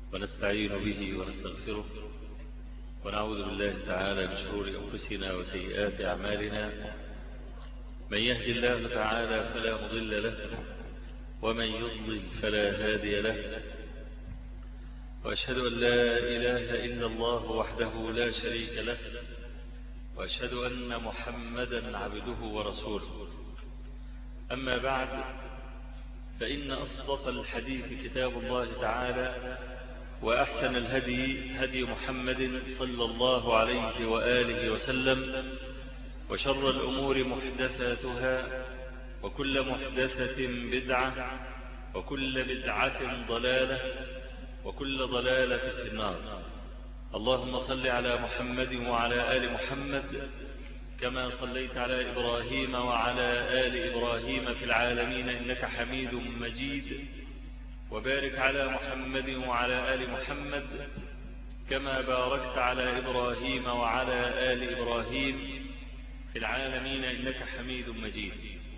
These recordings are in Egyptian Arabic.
ونستعين به ونستغفره ونعوذ بالله تعالى من شرور أنفسنا وسيئات أعمالنا من يهد الله تعالى فلا مضل له ومن يضلل فلا هادي له وأشهد أن لا إله إلا الله وحده لا شريك له وأشهد أن محمدا عبده ورسوله أما بعد فإن أصدق الحديث كتاب الله تعالى وأحسن الهدي هدي محمد صلى الله عليه وآله وسلم وشر الأمور محدثاتها وكل محدثة بدعة وكل بدعة ضلالة وكل ضلالة في النار اللهم صل على محمد وعلى آل محمد كما صليت على إبراهيم وعلى آل إبراهيم في العالمين إنك حميد مجيد وبارك على محمد وعلى آل محمد كما باركت على إبراهيم وعلى آل إبراهيم في العالمين إنك حميد مجيد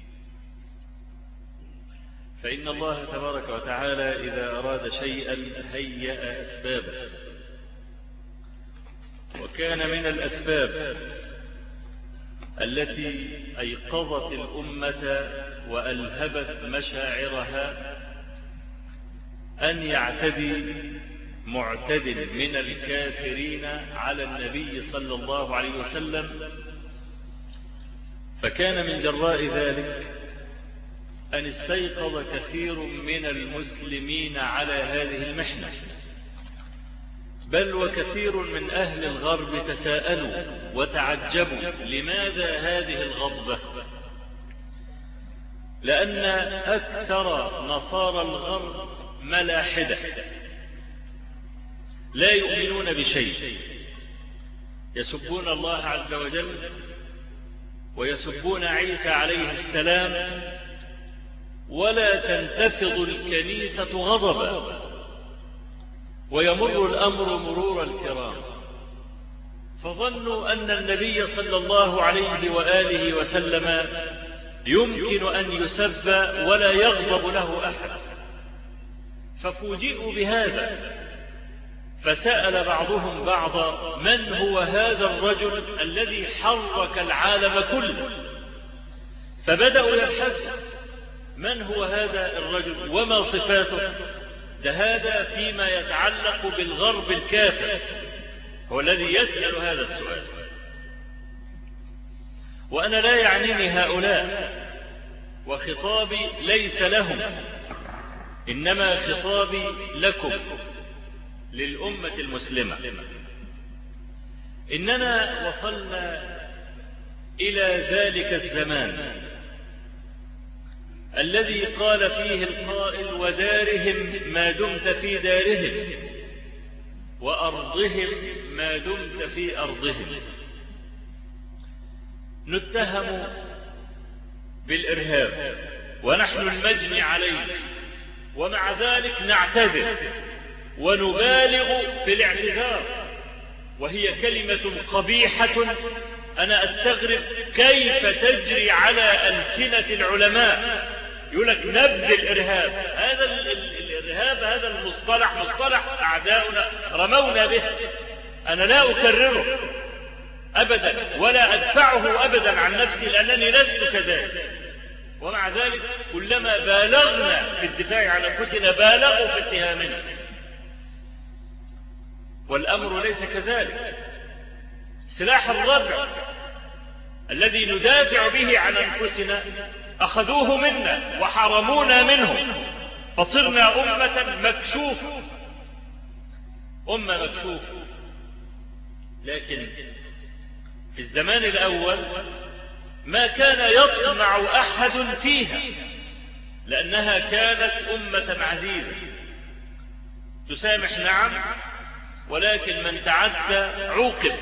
فإن الله تبارك وتعالى إذا أراد شيئا هيأ أسبابه وكان من الأسباب التي أيقظت الأمة وألهبت مشاعرها أن يعتدي معتد من الكافرين على النبي صلى الله عليه وسلم فكان من جراء ذلك أن استيقظ كثير من المسلمين على هذه المحنة بل وكثير من أهل الغرب تساءلوا وتعجبوا لماذا هذه الغضبة لأن أكثر نصارى الغرب ملاحدة لا يؤمنون بشيء يسبون الله عز وجل ويسبون عيسى عليه السلام ولا تنتفض الكنيسة غضبا ويمر الأمر مرور الكرام فظنوا أن النبي صلى الله عليه وآله وسلم يمكن أن يسب ولا يغضب له أحد ففوجئوا بهذا فسأل بعضهم بعضا من هو هذا الرجل الذي حرك العالم كله فبدأوا يبحثوا من هو هذا الرجل وما صفاته ده هذا فيما يتعلق بالغرب الكافر هو الذي يسأل هذا السؤال وأنا لا يعنيني هؤلاء وخطابي ليس لهم إنما خطابي لكم للأمة المسلمة إننا وصلنا إلى ذلك الزمان الذي قال فيه القائل ودارهم ما دمت في دارهم وأرضهم ما دمت في أرضهم نتهم بالإرهاب ونحن المجني عليه ومع ذلك نعتذر ونبالغ في الاعتذار وهي كلمة قبيحة أنا أستغرب كيف تجري على ألسنة العلماء يقول لك نبذ الإرهاب هذا الإرهاب هذا المصطلح مصطلح أعداؤنا رمونا به أنا لا أكرره أبدا ولا أدفعه أبدا عن نفسي لأنني لست كذلك ومع ذلك كلما بالغنا في الدفاع عن أنفسنا بالغوا في اتهامنا والأمر ليس كذلك سلاح الردع الذي ندافع به عن أنفسنا أخذوه منا وحرمونا منه فصرنا أمة مكشوفة أمة مكشوفة لكن في الزمان الأول ما كان يطمع أحد فيها لأنها كانت أمة عزيزة تسامح نعم ولكن من تعدى عوقب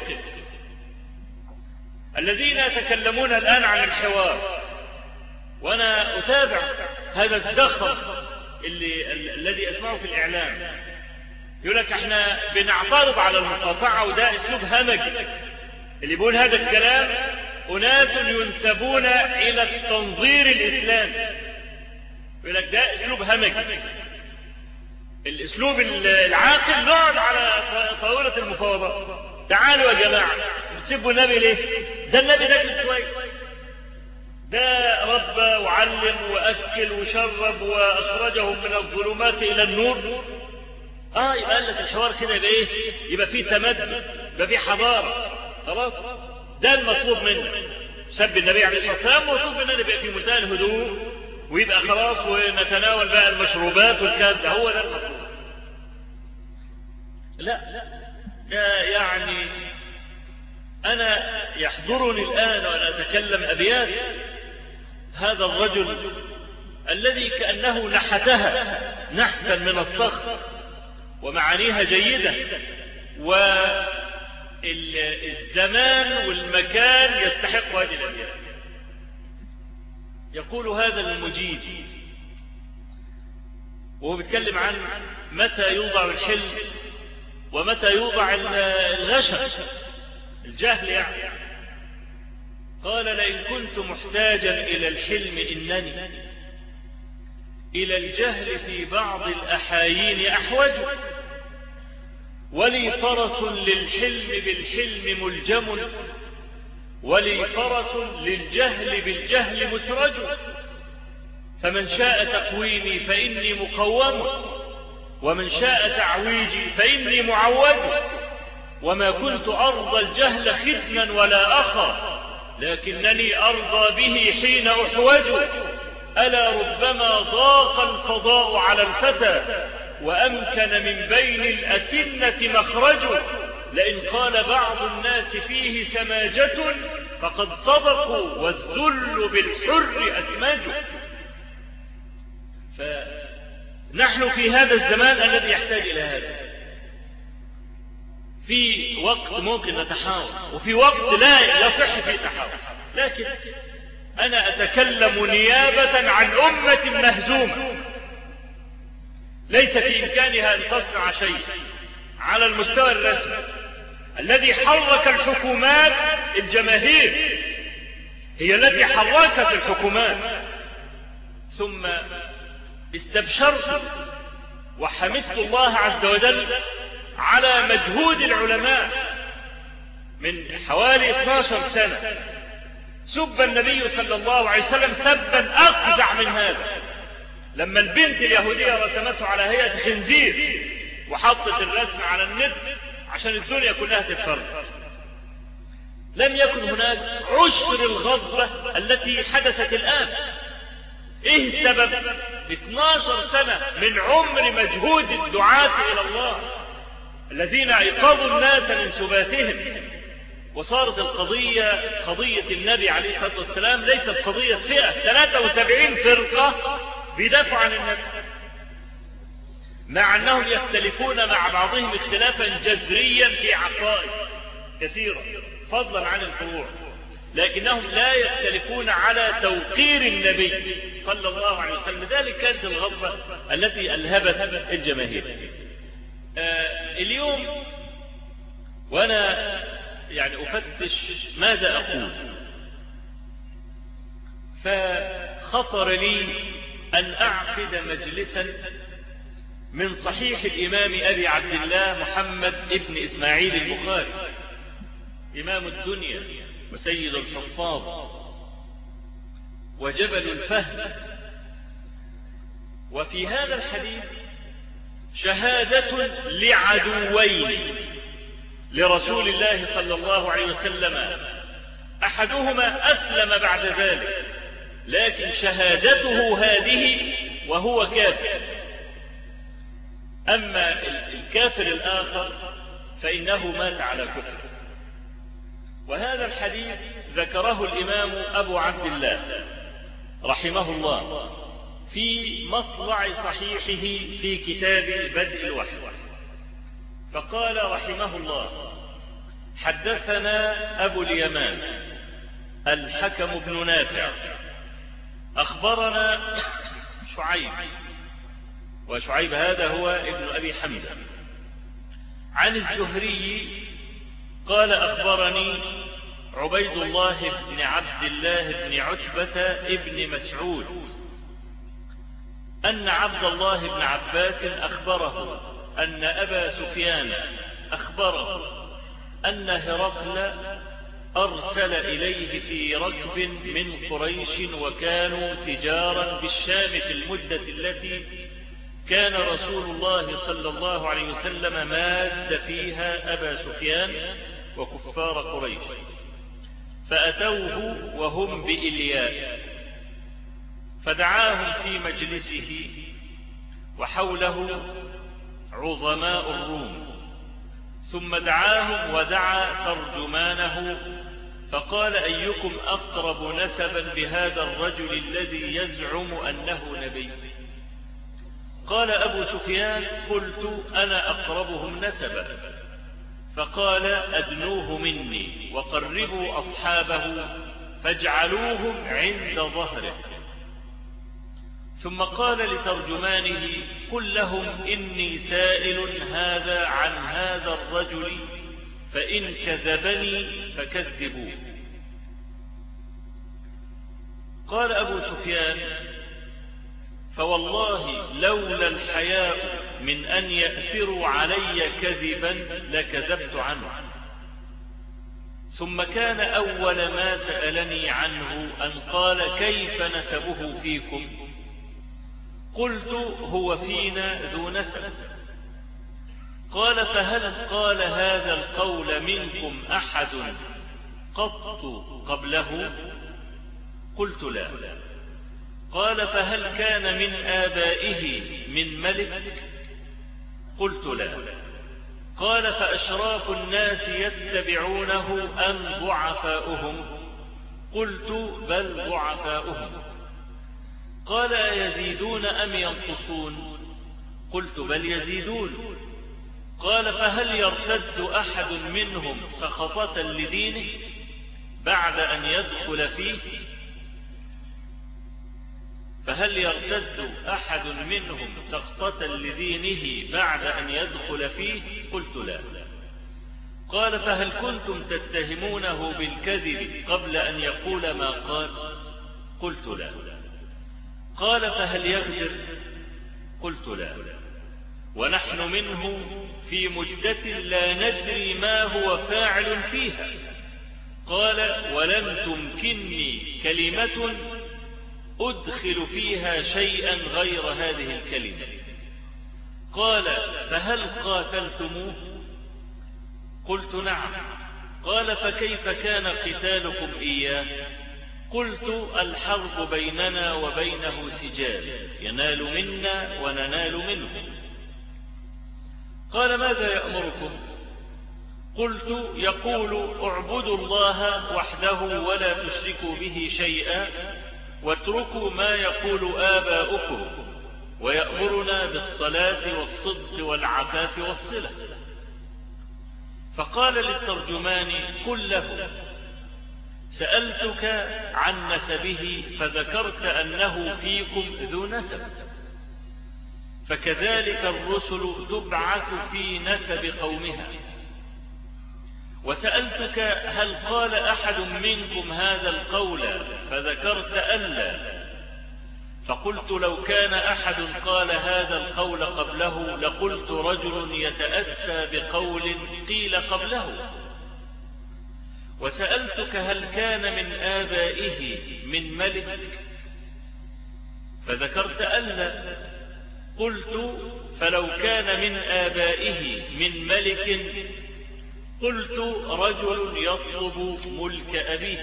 الذين يتكلمون الآن عن الحوار وأنا أتابع هذا الزخم اللي الذي أسمعه في الإعلام يقول لك احنا بنعترض على المقاطعة وده أسلوب همجي اللي بيقول هذا الكلام أناس ينسبون إلى التنظير الإسلامي يقول لك ده أسلوب همجي الاسلوب العاقل نقعد على طاولة المفاوضات تعالوا يا جماعة بتسبوا النبي ليه ده النبي ده كان كويس ده ربى وعلم وأكل وشرب وأخرجهم من الظلمات إلى النور اه يبقى قال لك الحوار كده يبقى ايه يبقى فيه تمدد يبقى فيه حضارة خلاص ده المطلوب منا سب النبي عليه الصلاة والسلام ومطلوب مننا يبقى في منتهى الهدوء ويبقى خلاص ونتناول بقى المشروبات والكلام ده هو ده المطلوب لا ده يعني أنا يحضرني الآن وأنا أتكلم أبيات هذا الرجل الذي كأنه نحتها نحتا من الصخر ومعانيها جيدة والزمان والمكان يستحق هذه الأبيات يقول هذا المجيد وهو بيتكلم عن متى يوضع الحلم ومتى يوضع الغشم الجهل يعني قال لئن كنت محتاجا إلى الحلم إنني إلى الجهل في بعض الأحايين أحوج ولي فرس للحلم بالحلم ملجم ولي فرس للجهل بالجهل مسرج فمن شاء تقويمي فإني مقوم ومن شاء تعويجي فإني معوج وما كنت أرضى الجهل ختما ولا أخا لكنني أرضى به حين أحوج ألا ربما ضاق الفضاء على الفتى وأمكن من بين الأسنة مخرج لئن قال بعض الناس فيه سماجة فقد صدقوا والذل بالحر أسماج فنحن في هذا الزمان الذي يحتاج إلى هذا في وقت ممكن نتحاور وفي وقت لا يصح فيه تحاور لكن أنا أتكلم نيابة عن أمة مهزومة ليس في إمكانها أن تصنع شيء على المستوى الرسمي الذي حرك الحكومات الجماهير هي التي حركت الحكومات ثم استبشرت وحمدت الله عز وجل على مجهود العلماء من حوالي 12 سنة سب النبي صلى الله عليه وسلم سبا أقزع من هذا لما البنت اليهودية رسمته على هيئة خنزير وحطت الرسم على النت عشان الدنيا كلها تتفرج لم يكن هناك عشر الغضبة التي حدثت الآن ايه السبب 12 سنة من عمر مجهود الدعاة الى الله الذين ايقظوا الناس من سباتهم وصارت القضية قضية النبي عليه الصلاة والسلام ليست قضية فئة 73 فرقة بيدافعوا عن النبي مع أنهم يختلفون مع بعضهم اختلافا جذريا في عقائد كثيرة فضلا عن الفروع لكنهم لا يختلفون على توقير النبي صلى الله عليه وسلم ذلك كانت الغضبة التي ألهبت الجماهير آه اليوم وأنا يعني أفتش ماذا أقول فخطر لي أن أعقد مجلسا من صحيح الإمام أبي عبد الله محمد ابن إسماعيل البخاري إمام الدنيا وسيد الحفاظ وجبل الفهم وفي هذا الحديث شهادة لعدوين لرسول الله صلى الله عليه وسلم أحدهما أسلم بعد ذلك لكن شهادته هذه وهو كافر أما الكافر الآخر فإنه مات على كفر وهذا الحديث ذكره الإمام أبو عبد الله رحمه الله في مطلع صحيحه في كتاب بدء الوحي فقال رحمه الله حدثنا أبو اليمان الحكم بن نافع أخبرنا شعيب وشعيب هذا هو ابن أبي حمزة عن الزهري قال أخبرني عبيد الله بن عبد الله بن عتبة ابن مسعود أن عبد الله بن عباس أخبره أن أبا سفيان أخبره أن هرقل أرسل إليه في ركب من قريش وكانوا تجارا بالشام في المدة التي كان رسول الله صلى الله عليه وسلم ماد فيها أبا سفيان وكفار قريش فأتوه وهم بإلياء فدعاهم في مجلسه وحوله عظماء الروم ثم دعاهم ودعا ترجمانه فقال أيكم أقرب نسبا بهذا الرجل الذي يزعم أنه نبي قال أبو سفيان قلت أنا أقربهم نسبا فقال أدنوه مني وقربوا أصحابه فاجعلوهم عند ظهره ثم قال لترجمانه قل لهم إني سائل هذا عن هذا الرجل فإن كذبني فكذبوه قال أبو سفيان فوالله لولا الحياء من أن يأثروا علي كذبا لكذبت عنه ثم كان أول ما سألني عنه أن قال كيف نسبه فيكم قلت هو فينا ذو نسب قال فهل قال هذا القول منكم أحد قط قبله قلت لا قال فهل كان من آبائه من ملك قلت لا قال فأشراف الناس يتبعونه أم ضعفاؤهم قلت بل ضعفاؤهم قال يزيدون أم ينقصون قلت بل يزيدون قال فهل يرتد أحد منهم سخطة لدينه بعد أن يدخل فيه فهل يرتد أحد منهم سخطة لدينه بعد أن يدخل فيه قلت لا قال فهل كنتم تتهمونه بالكذب قبل أن يقول ما قال قلت لا قال فهل يغدر قلت لا ونحن منه في مدة لا ندري ما هو فاعل فيها قال ولم تمكنني كلمة أدخل فيها شيئا غير هذه الكلمة قال فهل قاتلتموه قلت نعم قال فكيف كان قتالكم إياه قلت الحرب بيننا وبينه سجال ينال منا وننال منه قال ماذا يأمركم قلت يقول اعبدوا الله وحده ولا تشركوا به شيئا واتركوا ما يقول آباؤكم ويأمرنا بالصلاة والصدق والعفاف والصلة فقال للترجمان قل له سألتك عن نسبه فذكرت أنه فيكم ذو نسب فكذلك الرسل تبعث في نسب قومها وسألتك هل قال أحد منكم هذا القول فذكرت ألا فقلت لو كان أحد قال هذا القول قبله لقلت رجل يتأسى بقول قيل قبله وسألتك هل كان من آبائه من ملك فذكرت ألا قلت فلو كان من آبائه من ملك قلت رجل يطلب ملك أبيه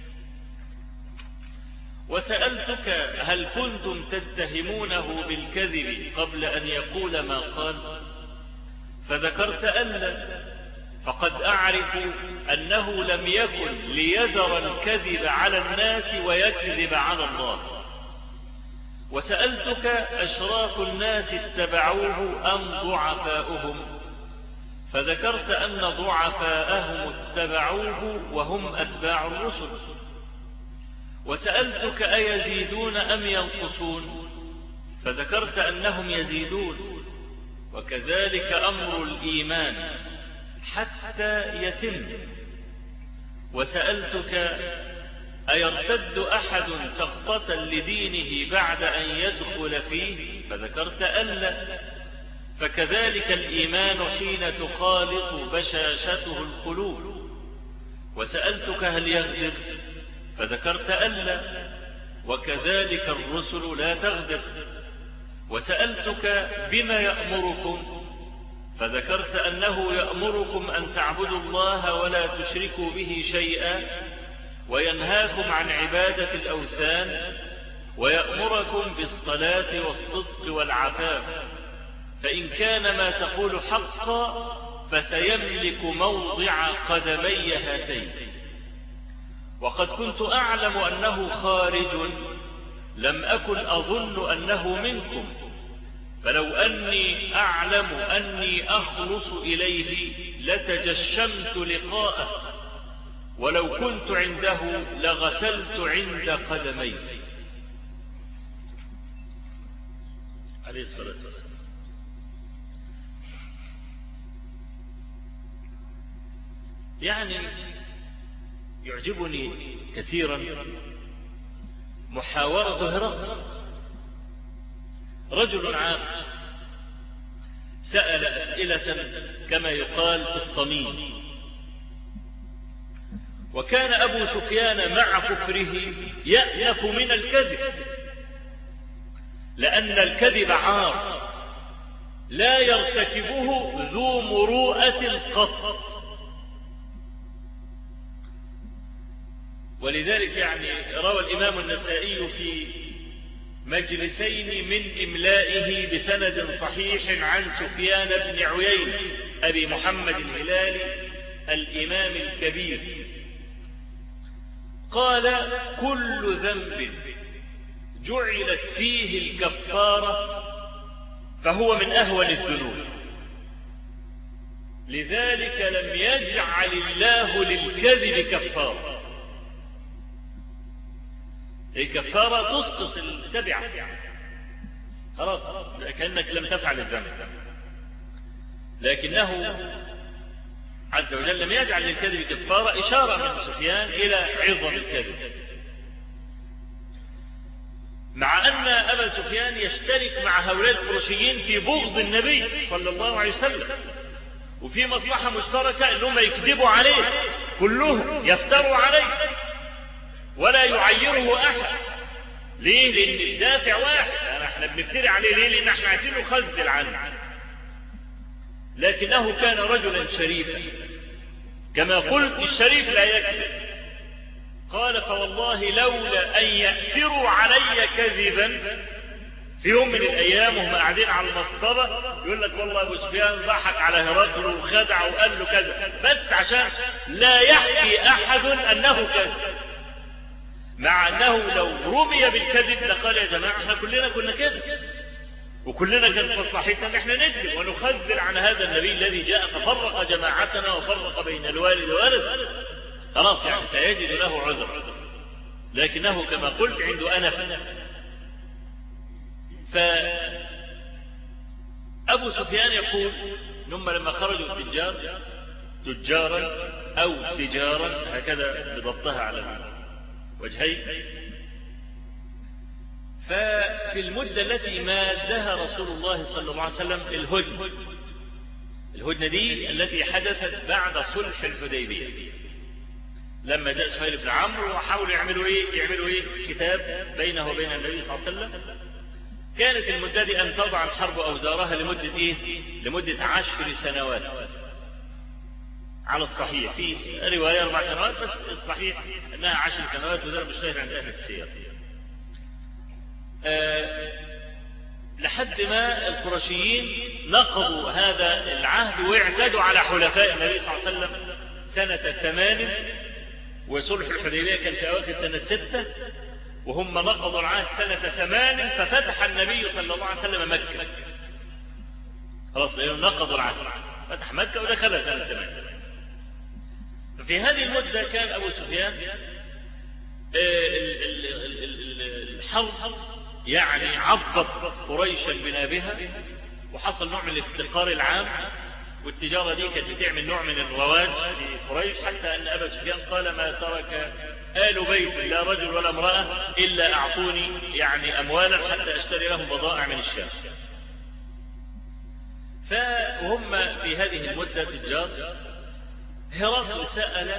وسألتك هل كنتم تتهمونه بالكذب قبل أن يقول ما قال فذكرت ألا فقد أعرف أنه لم يكن ليذر الكذب على الناس ويكذب على الله وسألتك أشراف الناس اتبعوه أم ضعفاؤهم فذكرت أن ضعفاءهم اتبعوه وهم أتباع الرسل وسألتك أيزيدون أم ينقصون فذكرت أنهم يزيدون وكذلك أمر الإيمان حتى يتم وسألتك أيرتد أحد سقطة لدينه بعد أن يدخل فيه فذكرت ألا فكذلك الإيمان حين تخالط بشاشته القلوب وسألتك هل يغدر فذكرت ألا وكذلك الرسل لا تغدر وسألتك بما يأمركم فذكرت أنه يأمركم أن تعبدوا الله ولا تشركوا به شيئا وينهاكم عن عبادة الأوثان ويأمركم بالصلاة والصدق والعفاف فإن كان ما تقول حقا فسيملك موضع قدمي هاتين وقد كنت أعلم أنه خارج لم أكن أظن أنه منكم فلو أني أعلم أني أخلص إليه لتجشمت لقاءه ولو كنت عنده لغسلت عند قدمي عليه الصلاة والسلام يعني يعجبني كثيرا محاورة هرقل رجل عام سأل أسئلة كما يقال في الصميم وكان أبو سفيان مع كفره يأنف من الكذب لأن الكذب عار لا يرتكبه ذو مروءة قط ولذلك يعني روى الإمام النسائي في مجلسين من إملائه بسند صحيح عن سفيان بن عيين أبي محمد الهلالي الإمام الكبير قال كل ذنب جعلت فيه الكفارة فهو من أهون الذنوب لذلك لم يجعل الله للكذب كفارة الكفارة تسقط التبعة خلاص كأنك لم تفعل الذنب لكنه عز وجل لم يجعل للكذب كفارة إشارة من سفيان إلى عظم الكذب مع أن أبا سفيان يشترك مع هؤلاء القرشيين في بغض النبي صلى الله عليه وسلم وفي مصلحة مشتركة أنهم يكذبوا عليه كلهم يفتروا عليه ولا يعيره أحد ليه لأن الدافع واحد يعني احنا بنفتري عليه ليه لأن احنا عايزين نخذل عنه لكنه كان رجلا شريفا كما قلت الشريف لا يكذب قال فوالله لولا أن يأثروا علي كذبا في يوم من الأيام وهم قاعدين على المصطبة يقول لك والله أبو سفيان ضحك على هرقل وخدع وقال له كذا بس عشان لا يحكي أحد أنه كذب مع أنه لو رمي بالكذب لقال يا جماعة احنا كلنا كنا كذب وكلنا كانت مصلحتنا ان احنا نكذب ونخذل عن هذا النبي الذي جاء ففرق جماعتنا وفرق بين الوالد والولد خلاص يعني سيجد له عذر لكنه كما قلت عنده أنف ف أبو سفيان يقول ثم لما خرجوا التجار تجارا أو تجارا هكذا بضبطها على وجهين ففي المدة التي مادها رسول الله صلى الله عليه وسلم الهدنة الهدنة دي التي حدثت بعد صلح الحديبية لما جاء سهيل بن عمرو وحاولوا يعملوا ايه يعملوا ايه كتاب بينه وبين النبي صلى الله عليه وسلم كانت المدة دي أن تضع الحرب أوزارها لمدة إيه؟ لمدة عشر سنوات على الصحيح في رواية أربع سنوات بس الصحيح أنها عشر سنوات وده مشتهر عند أهل السير أه لحد ما القرشيين نقضوا هذا العهد واعتدوا على حلفاء النبي صلى الله عليه وسلم سنة ثمان وصلح الحديبية كان في أواخر سنة ستة وهم نقضوا العهد سنة ثمان ففتح النبي صلى الله عليه وسلم مكة خلاص لأنهم نقضوا العهد فتح مكة ودخل سنة ثمان ففي هذه المدة كان أبو سفيان الحرب يعني عضت قريشا بنابها وحصل نوع من الافتقار العام والتجارة دي كانت بتعمل نوع من الرواج في قريش حتى أن أبا سفيان قال ما ترك آل بيت لا رجل ولا امرأة إلا أعطوني يعني أموالا حتى أشتري لهم بضائع من الشام فهم في هذه المدة تجار هرقل سأل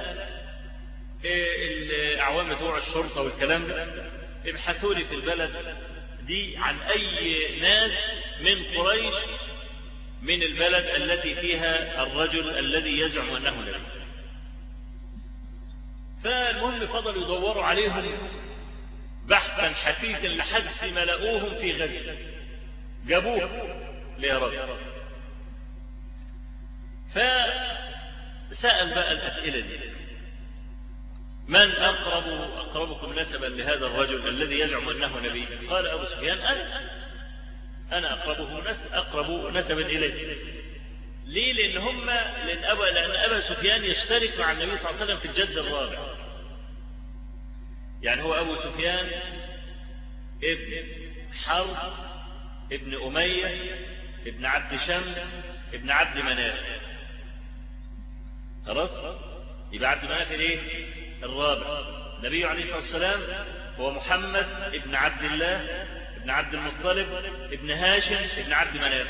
الأعوام بتوع الشرطة والكلام ده ابحثوا لي في البلد دي عن أي ناس من قريش من البلد التي فيها الرجل الذي يزعم أنه نبي فالمهم فضلوا يدوروا عليهم بحثا حثيثا لحد ما لقوهم في غد جابوه لهرقل فسأل بقى الأسئلة دي من أقرب أقربكم نسبا لهذا الرجل الذي يزعم أنه نبي قال أبو سفيان أنا أنا أقربه نسب أقرب نسبا إليه ليه لأن هم لأن أبا, لأن أبا سفيان يشترك مع النبي صلى الله عليه وسلم في الجد الرابع يعني هو أبو سفيان ابن حرب ابن أمية ابن عبد شمس ابن عبد مناف خلاص يبقى عبد مناف الايه الرابع النبي عليه الصلاة والسلام هو محمد ابن عبد الله ابن عبد المطلب ابن هاشم ابن عبد مناف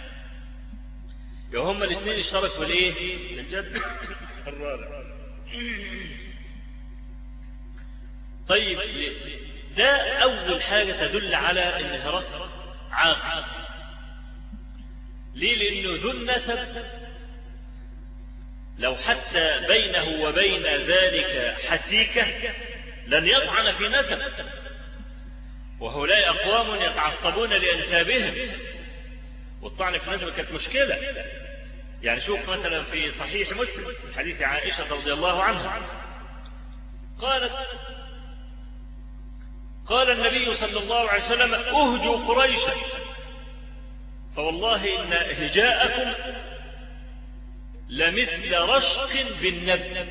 يبقى هما الاثنين اشتركوا في الايه في الجد الرابع طيب ده اول حاجة تدل على ان هرقل عاقل ليه لانه ذو النسب لو حتى بينه وبين ذلك حسيكة لن يطعن في نسب وهؤلاء أقوام يتعصبون لأنسابهم والطعن في النسب كانت مشكلة يعني شوف مثلا في صحيح مسلم حديث عائشة رضي الله عنها قالت قال النبي صلى الله عليه وسلم اهجوا قريشا فوالله إن هجاءكم لمثل رشق بالنبل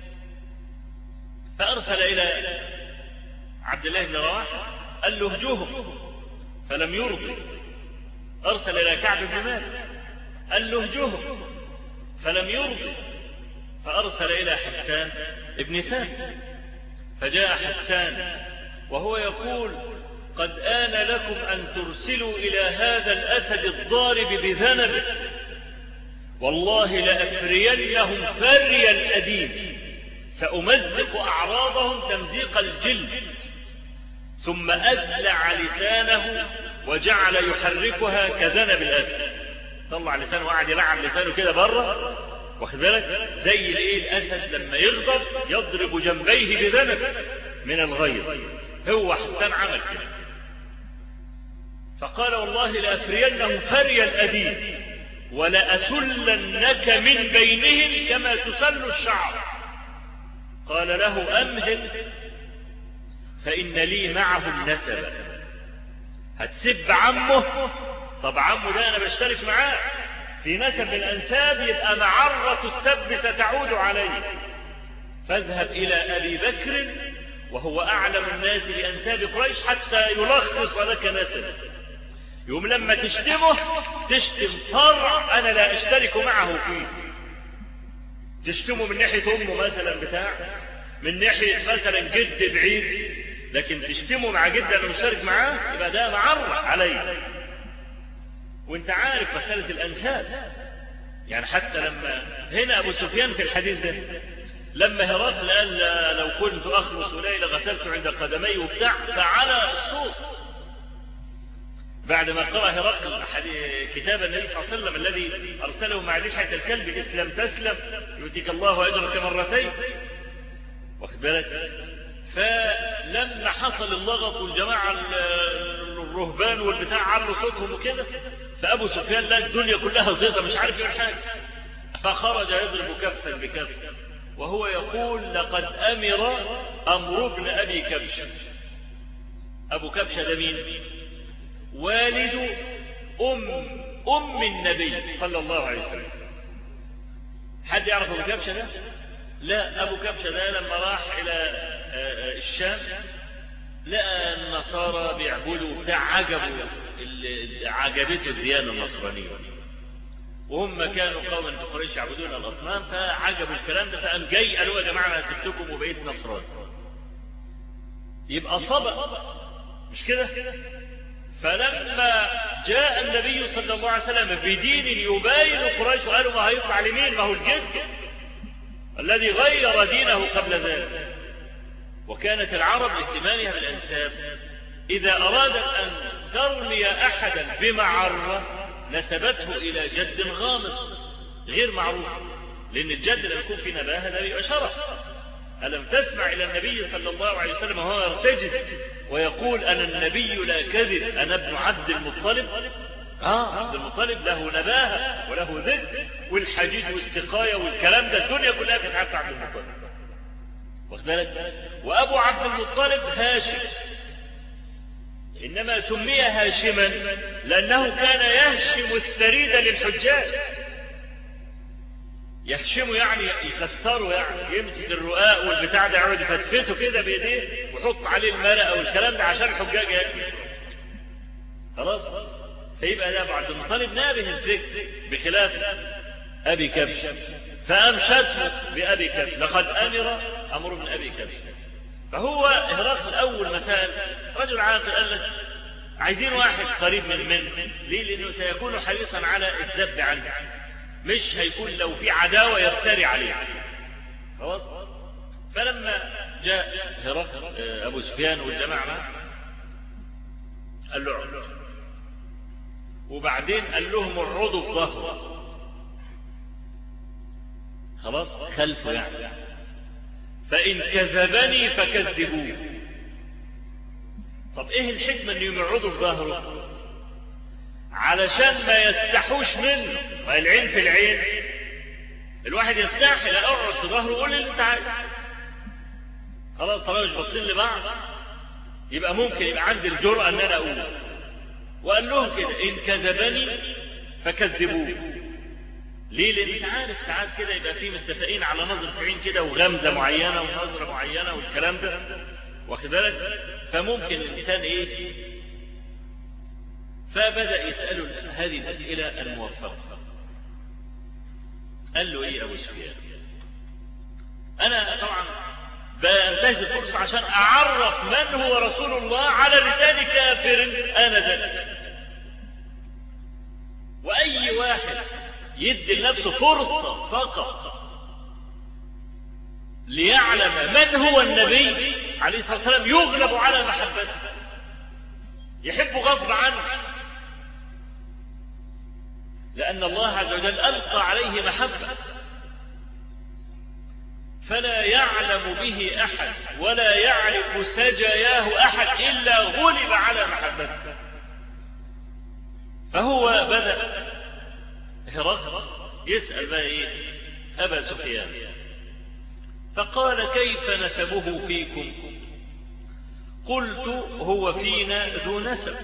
فأرسل إلى عبد الله بن رواحة قال له اهجوهم فلم يرضي أرسل إلى كعب بن مالك قال له اهجوهم فلم يرضي فأرسل إلى حسان ابن ثابت فجاء حسان وهو يقول قد آن لكم أن ترسلوا إلى هذا الأسد الضارب بذنبه والله لأفرينهم فري الأديم سأمزق أعراضهم تمزيق الجلد ثم أدلع لسانه وجعل يحركها كذنب الأسد طلع لسانه وقعد يلعب لسانه كده بره واخد بالك زي الايه الاسد لما يغضب يضرب جنبيه بذنب من الغيظ هو حسان عمل كده فقال والله لأفرينهم فري الأديم ولأسلنك من بينهم كما تسل الشعر قال له أمهل فإن لي معهم نسبا هتسب عمه طب عمه ده أنا بشترك معاه في نسب الأنساب يبقى معرة السب ستعود عليه فاذهب إلى أبي بكر وهو أعلم الناس بأنساب قريش حتى يلخص لك نسب يوم لما تشتمه تشتم فرع أنا لا أشترك معه فيه تشتمه من ناحية أمه مثلا بتاع من ناحية مثلا جد بعيد لكن تشتمه مع جد أنا مشترك معاه يبقى ده معرة علي وانت عارف مسألة الأنساب يعني حتى لما هنا أبو سفيان في الحديث ده لما هرقل قال لو كنت أخلص إليه لغسلت عند قدمي وبتاع فعلى الصوت بعد ما قرأ هرقل كتاب النبي صلى الله عليه وسلم الذي أرسله مع لحية الكلب اسلم تسلم يؤتيك الله أجرك مرتين واخد بالك فلما حصل اللغط والجماعة الرهبان والبتاع علوا صوتهم وكده فأبو سفيان لا الدنيا كلها زيطة مش عارف يعمل حاجة فخرج يضرب كفا بكف وهو يقول لقد أمر أمر ابن أبي كبشة أبو كبشة ده مين والد أم أم النبي صلى الله عليه وسلم حد يعرف أبو كبشة ده لا أبو كبشة ده لما راح إلى الشام لقى النصارى بيعبدوا بتاع عجبوا عجبته الديانة النصرانية وهم كانوا قوما في قريش يعبدون الأصنام فعجبوا الكلام ده فقام جاي قالوا يا جماعة أنا سبتكم وبقيت نصراني يبقى صبأ مش كده فلما جاء النبي صلى الله عليه وسلم بدين يباين قريش وقالوا ما هيطلع لمين ما هو الجد الذي غير دينه قبل ذلك وكانت العرب لاهتمامها بالأنساب إذا أرادت أن ترمي أحدا بمعرة نسبته إلى جد غامض غير معروف لأن الجد لما يكون في نباهة ده بيبقى شرف ألم تسمع إلى النبي صلى الله عليه وسلم وهو يرتجز ويقول أنا النبي لا كذب أنا ابن عبد المطلب آه عبد المطلب له نباهة وله ذكر والحديد والسقاية والكلام ده الدنيا كلها كانت عارفة عبد المطلب واخد بالك وأبو عبد المطلب هاشم إنما سمي هاشما لأنه كان يهشم الثريد للحجاج يهشمه يعني يكسره يعني يمسك الرقاق والبتاع ده يقعد يفتفته كده بايديه ويحط عليه المرقه والكلام ده عشان الحجاج ياكل خلاص فيبقى ده عبد المطلب نابه الذكر بخلاف ابي كبش فامشته بابي كبش لقد امر امر من ابي كبش فهو هرقل اول ما سال رجل عاقل قال لك عايزين واحد قريب من من ليه لانه سيكون حريصا على الذب عنه مش هيكون لو في عداوة يفتري عليه خلاص فلما جاء هرقل أبو سفيان والجماعة قال له عمر وبعدين قال لهم اقعدوا في ظهره خلاص خلفه يعني فإن كذبني فكذبوه طب ايه الحكمة ان يقعدوا في ظهره علشان ما يستحوش منه ما العين في العين الواحد يستحي لا اقعد في ظهره وقول اللي انت عايز خلاص طالما مش باصين لبعض يبقى ممكن يبقى عندي الجرأة ان انا اقول وقال لهم كده ان كذبني فكذبوه ليه لان انت عارف ساعات كده يبقى في متفقين على نظرة عين كده وغمزة معينة ونظرة معينة والكلام ده واخد بالك فممكن الانسان ايه فبدأ يسأله هذه الأسئلة الموفقة قال له ايه ابو سفيان انا طبعا بنتهز الفرصة عشان اعرف من هو رسول الله على لسان كافر انا ذلك واي واحد يدي لنفسه فرصة فقط ليعلم من هو النبي عليه الصلاة والسلام يغلب على محبته يحب غصب عنه لأن الله عز وجل ألقى عليه محبة فلا يعلم به أحد ولا يعرف سجاياه أحد إلا غلب على محبته فهو بدأ هرقل يسأل بقى إيه أبا سفيان فقال كيف نسبه فيكم قلت هو فينا ذو نسب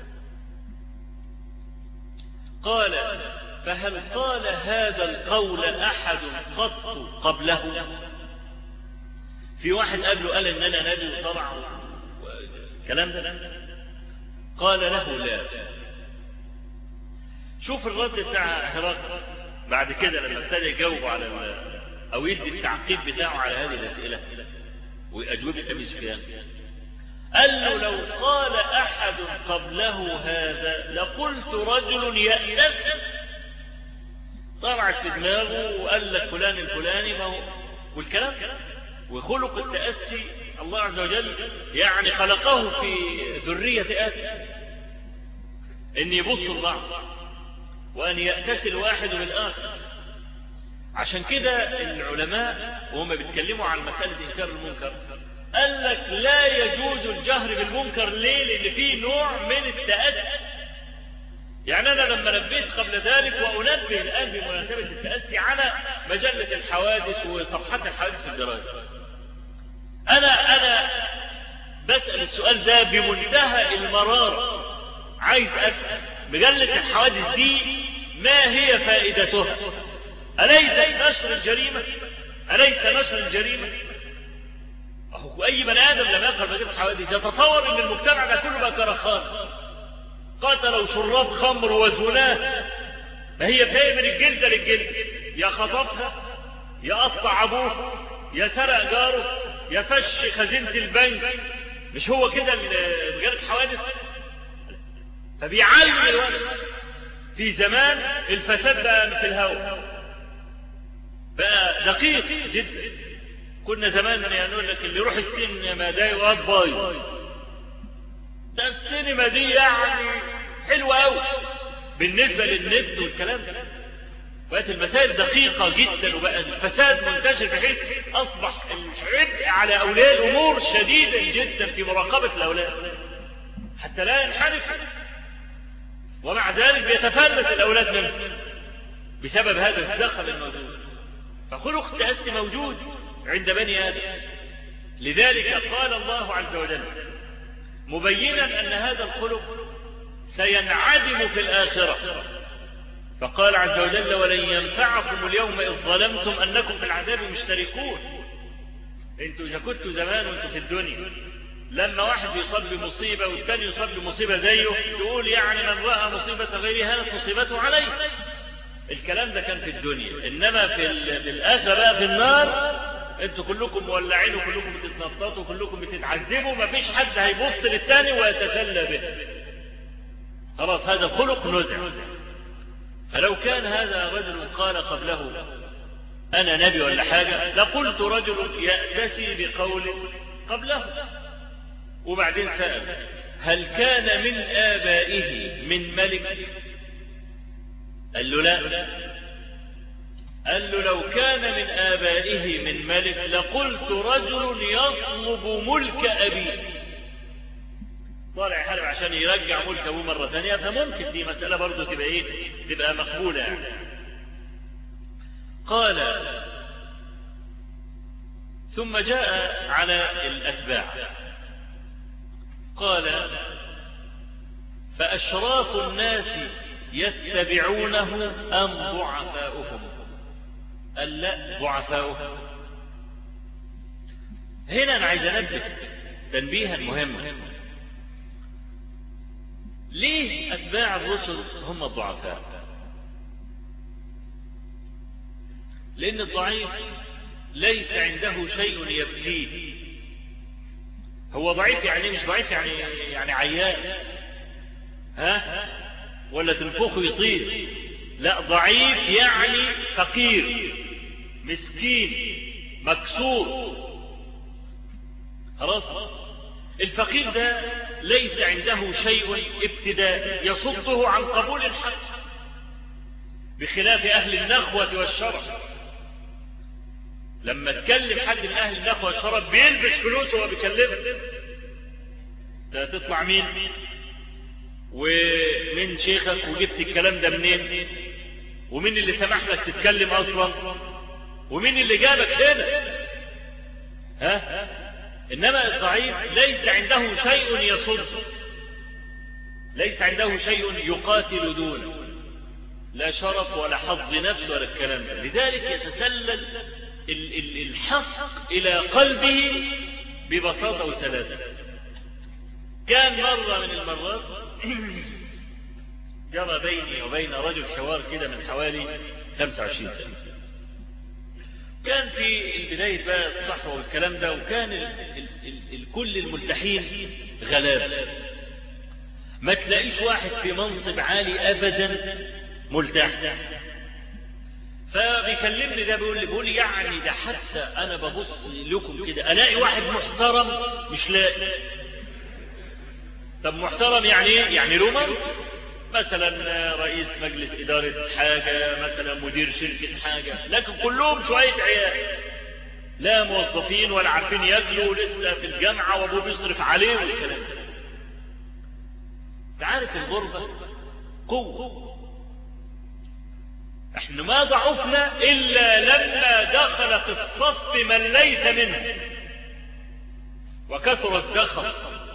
قال فهل قال هذا القول أحد قط قبله في واحد قبله قال إن أنا نبي وطلع كلام ده قال له لا شوف الرد بتاع هرقل بعد كده لما ابتدى يجاوب على أو يدي التعقيب بتاعه على هذه الأسئلة وأجوبة أبي سفيان قال له لو قال أحد قبله هذا لقلت رجل يأتس طلعت في دماغه وقال لك فلان الفلاني ما هو والكلام وخلق التأسي الله عز وجل يعني خلقه في ذرية آدم ان يبصوا لبعض وان يأتسي الواحد بالآخر عشان كده العلماء وهم بيتكلموا عن مسألة إنكار المنكر قال لك لا يجوز الجهر بالمنكر ليه لان فيه نوع من التأسي يعني انا لما نبيت قبل ذلك وانبه الان بمناسبة التأسي على مجلة الحوادث وصفحات الحوادث في الجرائد انا انا بسأل السؤال ده بمنتهى المرارة عايز اسأل مجلة الحوادث دي ما هي فائدتها أليست نشر الجريمة أليس نشر الجريمة واي بني ادم لما يقرا مجله الحوادث يتصور ان المجتمع ده كله بقى كرخان قتلوا شراب خمر وزناه ما هي فاهم من الجلده للجلد يا خطفها يا قطع ابوه يا سرق جاره يا فش خزينه البنك مش هو كده رجالة حوادث فبيعلم الولد في زمان الفساد بقى في الهواء بقى دقيق جدا كنا زمان يعني نقول لك اللي يروح السينما ده يقعد بايظ ده السينما دي يعني حلوة قوي بالنسبة للنت والكلام ده بقت المسائل دقيقة جدا وبقى الفساد منتشر بحيث أصبح العبء على أولياء الأمور شديدا جدا في مراقبة الأولاد حتى لا ينحرف ومع ذلك بيتفلت الأولاد منه بسبب هذا الدخل الموجود فخلق التأسي موجود عند بني آدم لذلك قال الله عز وجل مبينا أن هذا الخلق سينعدم في الآخرة فقال عز وجل ولن ينفعكم اليوم إذ ظلمتم أنكم في العذاب مشتركون انتوا إذا كنتوا زمان وانتوا في الدنيا لما واحد يصاب بمصيبة والثاني يصاب بمصيبة زيه يقول يعني من رأى مصيبة غيره هانت مصيبته عليه الكلام ده كان في الدنيا إنما في, في الآخرة بقى في النار انتوا كلكم مولعين وكلكم بتتنططوا وكلكم بتتعذبوا مفيش حد هيبص للتاني ويتسلى به خلاص هذا الخلق نزع فلو كان هذا رجل قال قبله أنا نبي ولا حاجة لقلت رجل يأتسي بقول قبله وبعدين سأل هل كان من آبائه من ملك قال له لا قال له لو كان من آبائه من ملك لقلت رجل يطلب ملك أبيه طالع يحارب عشان يرجع ملك أبوه مرة ثانية فممكن دي مسألة برضه تبقى إيه تبقى مقبولة يعني قال ثم جاء على الأتباع قال فأشراف الناس يتبعونه أم ضعفاؤهم قال لا ضعفاؤهم هنا أنا عايز أنبه تنبيها مهما ليه أتباع الرسل هم الضعفاء لأن الضعيف ليس عنده شيء يبكيه هو ضعيف يعني مش ضعيف يعني يعني عيان ها ولا تنفخه يطير لا ضعيف يعني فقير مسكين مكسور خلاص الفقير ده ليس عنده شيء ابتداء يصده عن قبول الحق بخلاف أهل النخوة والشرف لما تكلم حد من أهل النخوة والشرف بيلبس فلوسه وبيكلمه ده تطلع مين ومن شيخك وجبت الكلام ده منين ومين اللي سمح لك تتكلم أصلا ومين اللي جابك هنا ها إنما الضعيف ليس عنده شيء يصد ليس عنده شيء يقاتل دونه لا شرف ولا حظ نفس ولا الكلام ده لذلك يتسلل الحق إلى قلبه ببساطة وسلاسة كان مرة من المرات جرى بيني وبين رجل حوار كده من حوالي 25 سنة كان في البداية بقى الصحوة والكلام ده وكان ال ال ال الكل الملتحين غلاب ما تلاقيش واحد في منصب عالي أبدا ملتح فبيكلمني ده بيقول لي بيقول لي يعني ده حتى انا ببص لكم كده الاقي واحد محترم مش لاقي طب محترم يعني ايه يعني له منصب مثلا رئيس مجلس إدارة حاجة مثلا مدير شركة حاجة لكن كلهم شوية عيال لا موظفين ولا عارفين ياكلوا لسه في الجامعة وابوه بيصرف عليه والكلام ده تعرف الغربة قوة احنا ما ضعفنا إلا لما دخل في الصف من ليس منه وكثر الزخم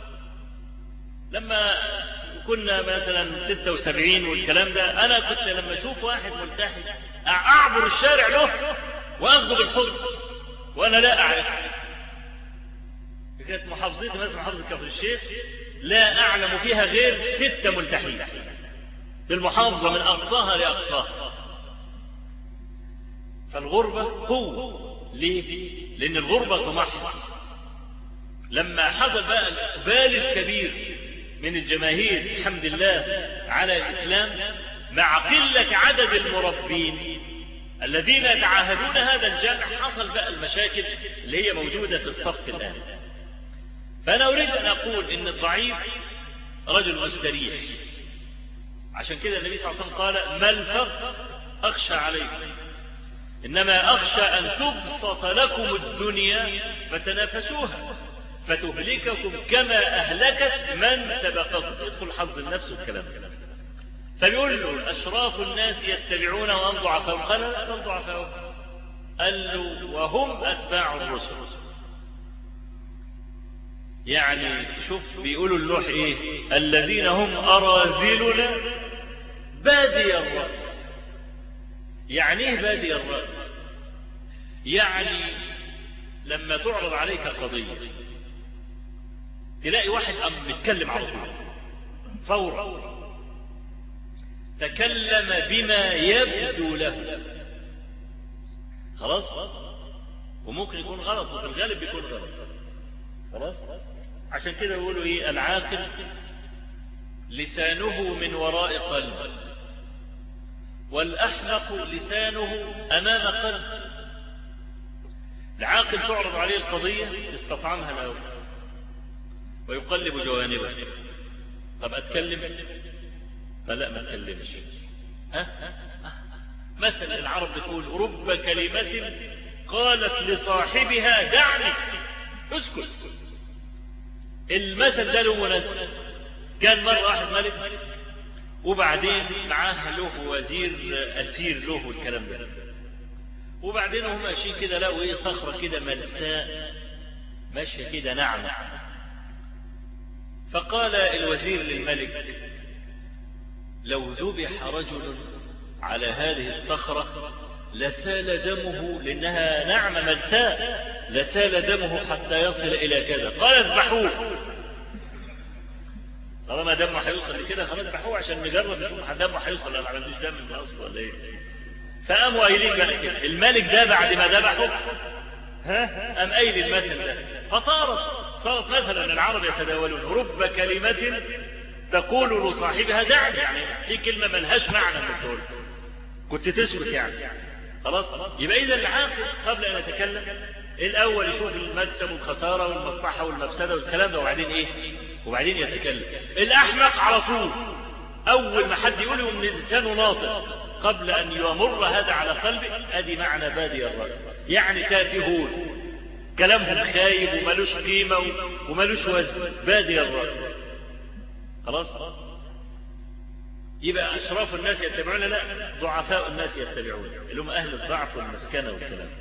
لما كنا مثلا 76 والكلام ده انا كنت لما اشوف واحد ملتحي اعبر الشارع له واخذه بالحضن وانا لا اعرف كانت محافظتي مثلا محافظه كفر الشيخ لا اعلم فيها غير ستة ملتحين في المحافظه من اقصاها لاقصاها فالغربه قوه ليه لان الغربه تمحص لما حصل بقى الإقبال الكبير من الجماهير الحمد لله على الإسلام مع قلة عدد المربين الذين يتعاهدون هذا الجامع حصل بقى المشاكل اللي هي موجودة في الصف الآن فأنا أريد أن أقول إن الضعيف رجل مستريح عشان كده النبي صلى الله عليه وسلم قال ما الفرق أخشى عليكم إنما أخشى أن تبسط لكم الدنيا فتنافسوها فتهلككم كما أهلكت من سبقكم يدخل حظ النفس والكلام فبيقول له أشراف الناس يتبعون وأن ضعفاء قال لا بل ضعفاء قال له وهم أتباع الرسل يعني شوف بيقولوا اللوح ايه الذين هم أرازلنا بادي الرأي يعني ايه بادي الرأي يعني لما تعرض عليك قضية تلاقي واحد أم متكلم على طول فورا تكلم بما يبدو له خلاص وممكن يكون غلط وفي الغالب بيكون غلط خلاص عشان كده يقولوا ايه العاقل لسانه من وراء قلب والأحمق لسانه أمام قلب العاقل تعرض عليه القضية استطعمها الأول ويقلب جوانبه طب أتكلم فلا ما أتكلمش ها؟ ها؟ مثلا العرب بتقول رب كلمة قالت لصاحبها دعني اسكت المثل ده له مناسبة كان مرة واحد ملك وبعدين معاه له وزير أثير له والكلام ده وبعدين هم ماشيين كده لقوا ايه صخرة كده ملساء ماشية كده ناعمة فقال الوزير للملك لو ذبح رجل على هذه الصخرة لسال دمه لأنها نعمة ملساء لسال دمه حتى يصل إلى كذا قال اذبحوه طالما دمه هيوصل لكده خلاص اذبحوه عشان نجرب نشوف دمه هيوصل ولا ما عندوش دم من اصله ولا ايه فقاموا قايلين بقى كده الملك ده بعد ما ذبحه ها قام قايل المثل ده فطارت صارت مثلا العرب يتداولون رب كلمة تقول لصاحبها دعني يعني في كلمة ملهاش معنى كنت تقول كنت تسكت يعني خلاص يبقى إذا العاقل قبل أن يتكلم الأول يشوف المكسب والخسارة والمصلحة والمفسدة والكلام ده وبعدين إيه وبعدين يتكلم الأحمق على طول أول ما حد يقول إن لسانه ناطق قبل أن يمر هذا على قلبه أدي معنى بادي الرأي يعني تافهون كلامهم خايب وملوش قيمة وملوش وزن بادي الرأي خلاص يبقى أشراف الناس يتبعون لا ضعفاء الناس يتبعون اللي هم أهل الضعف والمسكنة والكلام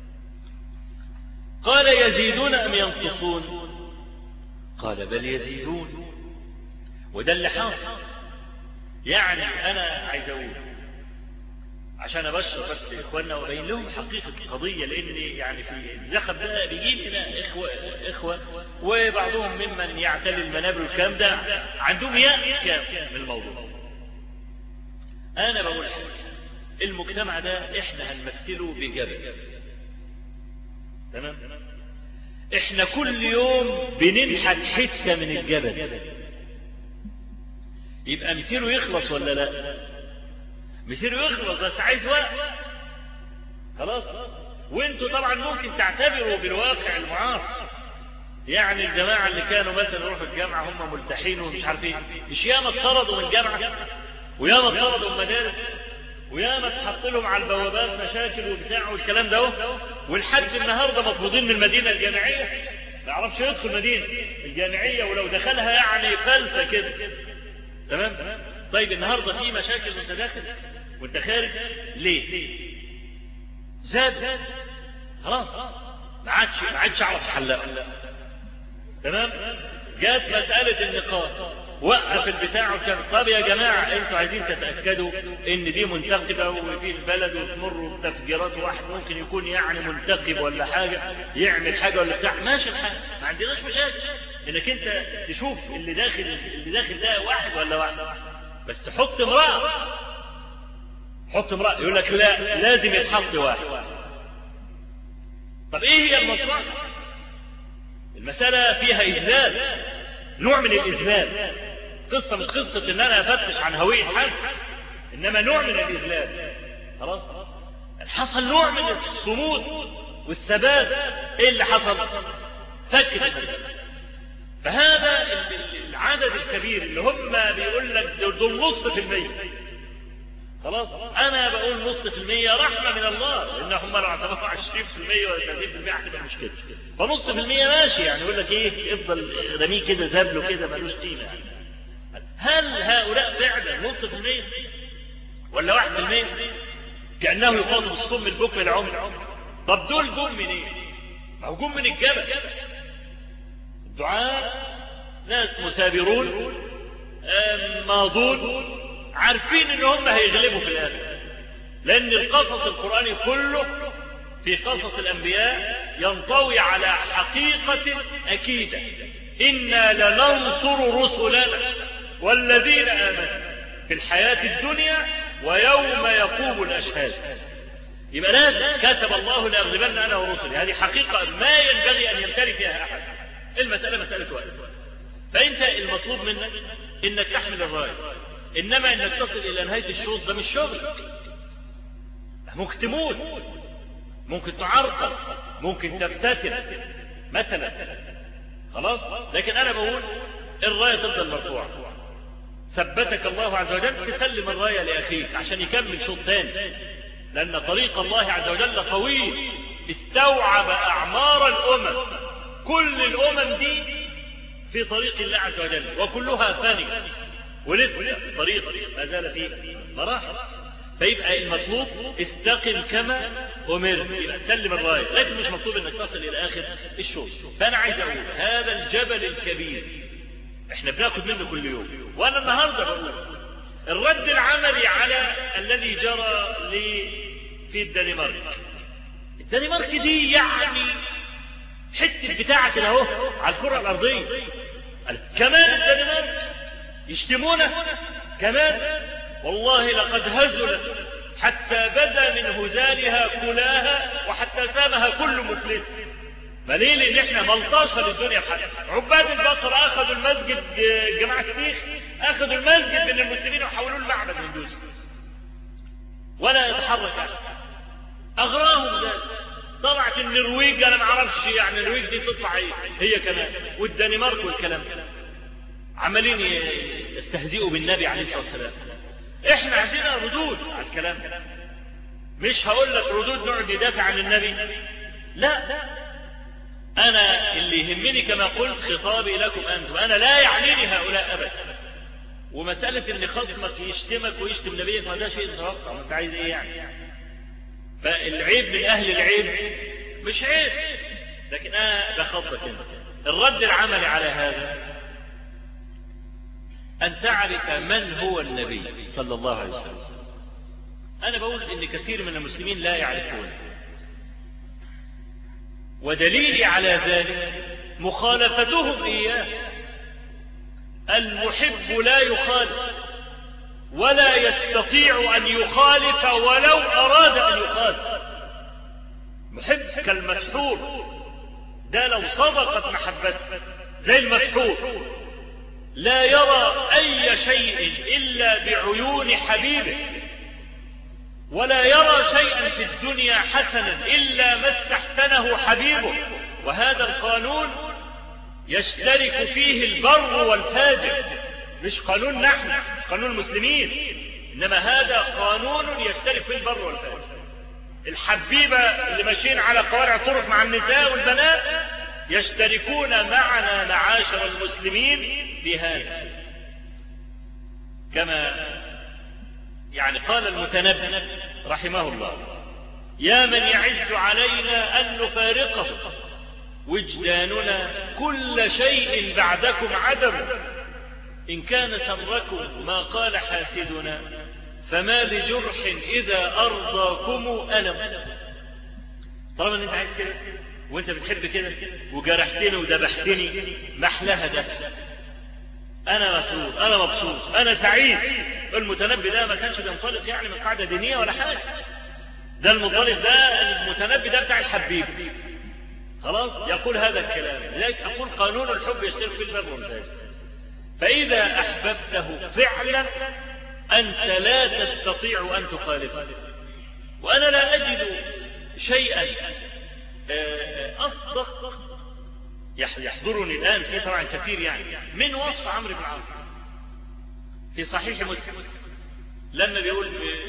قال يزيدون أم ينقصون قال بل يزيدون وده اللي حاصل يعني أنا عايز أقول عشان أبشر بس إخواننا وأبين لهم حقيقة القضية لأن يعني في الزخم ده بيجي لنا إخوة, إخوة وبعضهم ممن يعتلي المنابر والكلام ده عندهم يأس كام من الموضوع أنا بقول حاجة المجتمع ده إحنا هنمثله بجبل تمام إحنا كل يوم بننحت حتة من الجبل يبقى مسيره يخلص ولا لا مسيره يخلص بس عايز وقت خلاص وانتوا طبعا ممكن تعتبروا بالواقع المعاصر يعني الجماعة اللي كانوا مثلا يروحوا الجامعة هم ملتحين ومش عارفين مش ياما اتطردوا من الجامعة وياما اتطردوا من المدارس وياما اتحط لهم على البوابات مشاكل وبتاع والكلام ده ولحد النهارده مطرودين من المدينة الجامعية ما يعرفش يدخل المدينة الجامعية ولو دخلها يعني فلتة كده تمام طيب النهارده في مشاكل وانت داخل وانت خارج ليه زاد خلاص ما عادش ما عادش اعرف احلها تمام جات مسألة النقاط وقف البتاع وكان طب يا جماعة انتوا عايزين تتأكدوا ان دي منتقبة وفي البلد وتمر بتفجيرات واحد ممكن يكون يعني منتقب ولا حاجة يعمل حاجة ولا بتاع ماشي الحال ما عندناش مشاكل انك انت تشوف اللي داخل اللي داخل ده واحد ولا واحد بس حط امرأة حط امرأة يقول لك لا لازم يتحط واحد طب ايه هي المصلحة المسألة فيها إذلال نوع من الإذلال قصة مش قصة إن أنا أفتش عن هوية حد إنما نوع من الإذلال خلاص حصل نوع من الصمود والثبات إيه اللي حصل فكت فهذا العدد الكبير اللي هم بيقول لك دول نص في المية خلاص انا بقول نص في المية رحمة من الله لان هم لو اعتبروا 20% ولا 30% هتبقى مشكلة فنص في المية ماشي يعني يقول لك ايه افضل رميه كده زبله كده ملوش قيمة يعني هل هؤلاء فعلا نص في المية ولا واحد في المية كأنه يخاطب الصم البكم العمر طب دول جم منين إيه؟ ما هو جم من الجبل الدعاء ناس مثابرون ماضون عارفين ان هم هيغلبوا في الاخر لان القصص القرآني كله في قصص الانبياء ينطوي على حقيقة اكيدة انا لننصر رسلنا والذين امنوا في الحياة الدنيا ويوم يقوم الاشهاد يبقى لازم كتب الله لاغلبن انا ورسلي هذه حقيقة ما ينبغي ان يمتلك فيها احد المسألة مسألة وقت فانت المطلوب منك انك تحمل الراية انما انك تصل الى نهاية الشوط ده مش شغل ممكن تموت ممكن تعرقل ممكن تفتتن مثلا خلاص لكن انا بقول الراية تفضل مرفوعة ثبتك الله عز وجل تسلم الراية لأخيك عشان يكمل شوط تاني لأن طريق الله عز وجل طويل استوعب أعمار الأمم كل الأمم دي في طريق الله عز وجل وكلها فانية ولسه الطريق ما زال فيه مراحل فيبقى المطلوب استقم كما أمرت يبقى تسلم الراية لكن مش مطلوب انك تصل الى اخر الشوط فانا عايز اقول هذا الجبل الكبير احنا بناخد منه كل يوم وانا النهاردة بقول الرد العملي على الذي جرى لي في الدنمارك الدنمارك دي يعني حتة بتاعة كده اهو على الكرة الأرضية كمان الدنمارك يشتمونه كمان والله لقد هزلت حتى بدا من هزالها كلاها وحتى سامها كل مفلس ما ليه لان احنا ملطشه للدنيا بحاجة عباد البقر اخذوا المسجد جماعه السيخ اخذوا المسجد من المسلمين وحولوه لمعبد هندوسي ولا يتحرك يعني. اغراهم ذلك طلعت النرويج انا ما اعرفش يعني النرويج دي تطلع ايه هي كمان والدنمارك والكلام عمالين يستهزئوا بالنبي عليه الصلاه والسلام احنا عندنا ردود على الكلام مش هقول لك ردود نقعد ندافع عن النبي لا انا اللي يهمني كما قلت خطابي لكم انتم انا لا يعنيني هؤلاء ابدا ومسألة ان خصمك يشتمك ويشتم نبيك ما ده شيء متوقع انت عايز ايه يعني فالعيب من اهل العيب مش عيب لكن انا بخطك انت الرد العملي على هذا ان تعرف من هو النبي صلى الله عليه وسلم انا بقول ان كثير من المسلمين لا يعرفونه ودليلي على ذلك مخالفتهم إياه المحب لا يخالف ولا يستطيع أن يخالف ولو أراد أن يخالف محب كالمسحور ده لو صدقت محبته زي المسحور لا يرى أي شيء إلا بعيون حبيبه ولا يرى شيئا في الدنيا حسنا إلا ما استحسنه حبيبه وهذا القانون يشترك فيه البر والفاجر مش قانون نحن مش قانون المسلمين إنما هذا قانون يشترك فيه البر والفاجر الحبيبة اللي ماشيين على قوارع طرق مع النساء والبنات يشتركون معنا معاشر المسلمين في هذا كما يعني قال المتنبي رحمه الله يا من يعز علينا أن نفارقه وجداننا كل شيء بعدكم عدم إن كان سركم ما قال حاسدنا فما لجرح إذا أرضاكم ألم طالما أنت عايز كده وانت بتحب كده وجرحتني وذبحتني محلها ده انا مسرور انا مبسوط انا سعيد المتنبي ده ما كانش بينطلق يعني من قاعده دينيه ولا حاجه ده المنطلق ده المتنبي ده بتاع الحبيب خلاص يقول هذا الكلام لذلك أقول قانون الحب يشترك في البر والفاجر فإذا أحببته فعلا أنت لا تستطيع أن تخالفه وأنا لا أجد شيئا أصدق يحضرني الآن في طبعا كثير يعني من وصف عمرو بن العاص في صحيح مسلم لما بيقول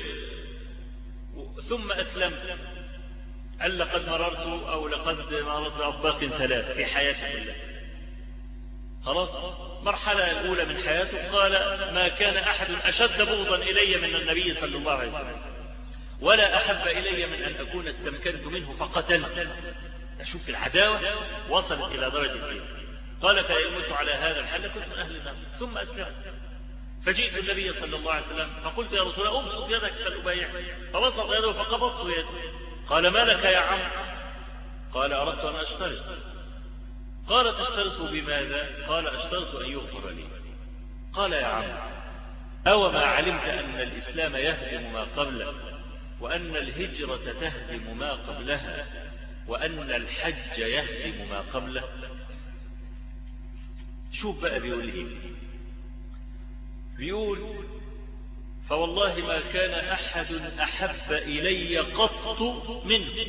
ثم أسلمت قال لقد مررت أو لقد مررت بأطباق ثلاث في حياتي كلها خلاص المرحلة الأولى من حياته قال ما كان أحد أشد بغضا إلي من النبي صلى الله عليه وسلم ولا أحب إلي من أن أكون استمكنت منه فقتلت أشوف العداوة وصلت إلى درجة إيه قال فإن مت على هذا الحل كنت من أهل النار ثم أسلمت فجئت النبي صلى الله عليه وسلم فقلت يا رسول الله أبسط يدك فلأبايعك فبسط يده فقبضت يده قال ما لك يا عم قال أردت أن أشترط قال تشترط بماذا قال أشترط أن يغفر لي قال يا عم أو ما علمت أن الإسلام يهدم ما قبله وأن الهجرة تهدم ما قبلها وأن الحج يهدم ما قبله شوف بقى بيقول ايه بيقول فوالله ما كان أحد أحب إلي قط منه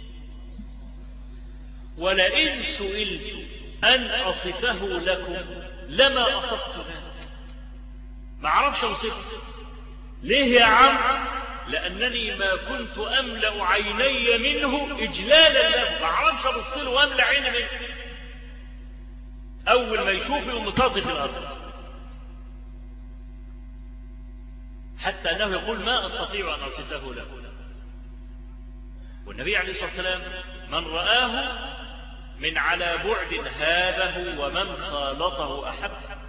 ولئن سئلت أن أصفه لكم لما أصبت ذلك ما أعرفش أوصفه ليه يا عم لأنني ما كنت أملأ عيني منه إجلالا له ما أعرفش أبص له وأملأ عيني منه أول ما يشوفه يقوم في الأرض حتى أنه يقول ما أستطيع أن أصفه له والنبي عليه الصلاة والسلام من رآه من على بعد هابه ومن خالطه أحبه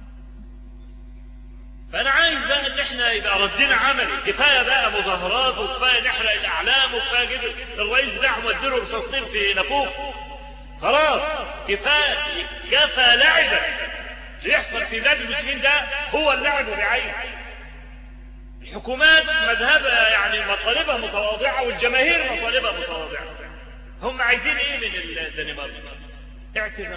فأنا عايز بقى إن إحنا يبقى ردنا عملي كفاية بقى مظاهرات وكفاية نحرق الأعلام وكفاية جيب الرئيس بتاعهم وديله رصاصتين في نافوخ خلاص كفاية كفى لعبة يحصل في بلاد المسلمين ده هو اللعب بعينه الحكومات مذهبها يعني مطالبها متواضعة والجماهير مطالبها متواضعة هم عايزين ايه من الدنمارك اعتذار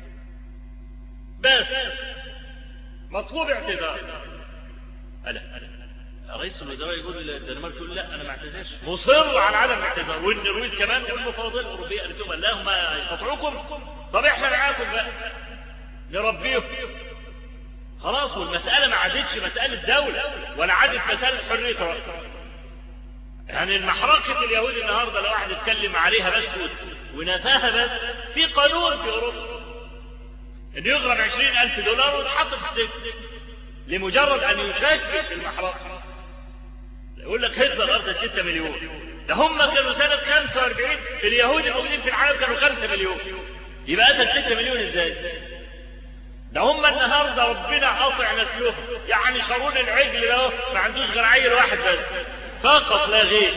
بس مطلوب اعتذار ألا رئيس الوزراء يقول الدنمارك يقول لا انا ما اعتذرش مصر على عدم الاعتذار والنرويج كمان والمفوضيه الاوروبيه قالت لهم لا هم يقطعوكم طب احنا معاكم بقى نربيهم خلاص والمسألة ما عادتش مسألة دولة ولا عادت مسألة حرية رأي يعني المحرقة اليهود النهاردة لو واحد اتكلم عليها بس ونفاها بس في قانون في أوروبا انه يغرم عشرين ألف دولار ويتحط في السجن لمجرد أن يشكك في المحرقة يقول لك هتلر أرض ستة مليون ده هم كانوا سنة 45 اليهود الموجودين في العالم كانوا خمسة مليون يبقى قتل ستة مليون ازاي؟ ده هم النهارده ربنا قاطع نسلهم يعني شارون العجل ده ما عندوش غير عيل واحد بس فقط لا غير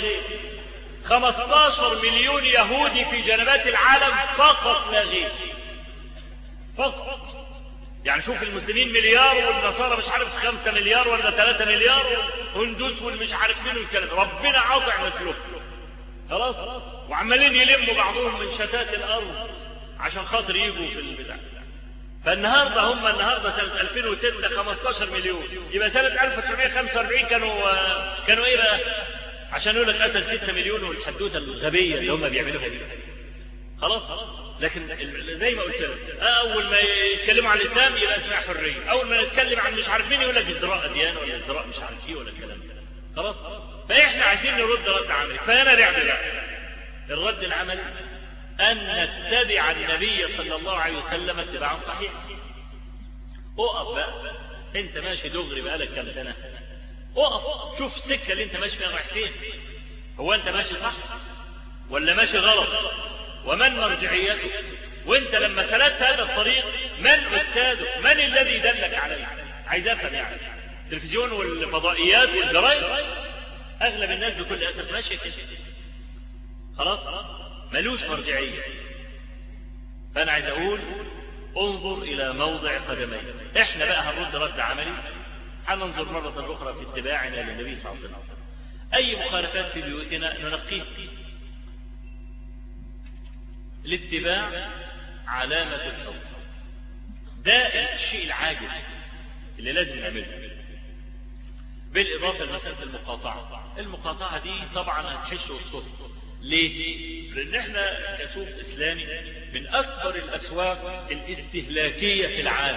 15 مليون يهودي في جنبات العالم فقط لا غير فقط يعني شوف المسلمين مليار والنصارى مش عارف خمسة مليار ولا ثلاثة مليار والهندوس والمش عارف مين والكلام ربنا قاطع نسلهم خلاص وعمالين يلموا بعضهم من شتات الارض عشان خاطر يجوا في البتاع فالنهاردة هم النهاردة سنة 2006 15 مليون يبقى سنة 1945 كانوا كانوا ايه بقى عشان يقول لك قتل 6 مليون والحدوته الغبية اللي هم بيعملوها دي خلاص لكن زي ما قلت لك اول ما يتكلموا عن الاسلام يبقى اسمها حريه اول ما نتكلم عن مش عارف مين يقول لك ازدراء اديان ولا ازدراء مش عارف ايه ولا الكلام ده خلاص فاحنا عايزين نرد رد عملي فانا لعب بقى الرد العملي أن نتبع النبي صلى الله عليه وسلم اتباعا صحيحا اقف بقى انت ماشي دغري بقالك كام سنة اقف شوف السكة اللي انت ماشي فيها رايح فين هو انت ماشي صح ولا ماشي غلط ومن مرجعيته وانت لما سلكت هذا الطريق من استاذك من الذي دلك عليه عايز افهم يعني التلفزيون والفضائيات والجرايد اغلب الناس بكل اسف ماشي كده خلاص ملوش مرجعية فأنا عايز أقول انظر إلى موضع قدميك إحنا بقى هنرد رد عملي هننظر مرة أخرى في اتباعنا للنبي صلى الله عليه وسلم أي مخالفات في بيوتنا ننقيه الاتباع علامة الحب ده الشيء العاجل اللي لازم نعمله بالإضافة لمسألة المقاطعة المقاطعة دي طبعا هتحش وتصف ليه؟ لأن احنا كسوق إسلامي من أكبر الأسواق الاستهلاكية في العالم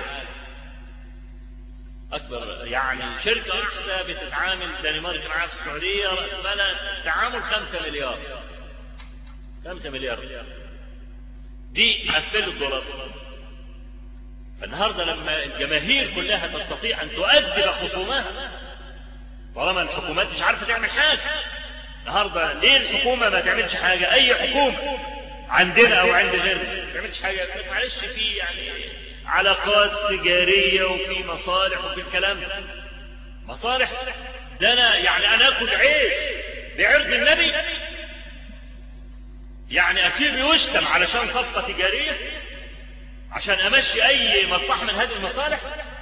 أكبر يعني شركة واحدة بتتعامل دنمارك معاها في السعودية رأس مالها تعامل خمسة مليار خمسة مليار دي قفلوا الدولار فالنهاردة لما الجماهير كلها تستطيع أن تؤدب خصومها طالما الحكومات مش عارفة تعمل حاجة النهاردة ليه الحكومة ما تعملش حاجة أي حكومة عندنا أو عند غيرنا ما تعملش حاجة معلش في يعني علاقات تجارية وفي مصالح وفي الكلام ده مصالح ده أنا يعني أنا أكل عيش بعرض النبي يعني أسير يشتم علشان صفقة تجارية عشان أمشي أي مصلحة من هذه المصالح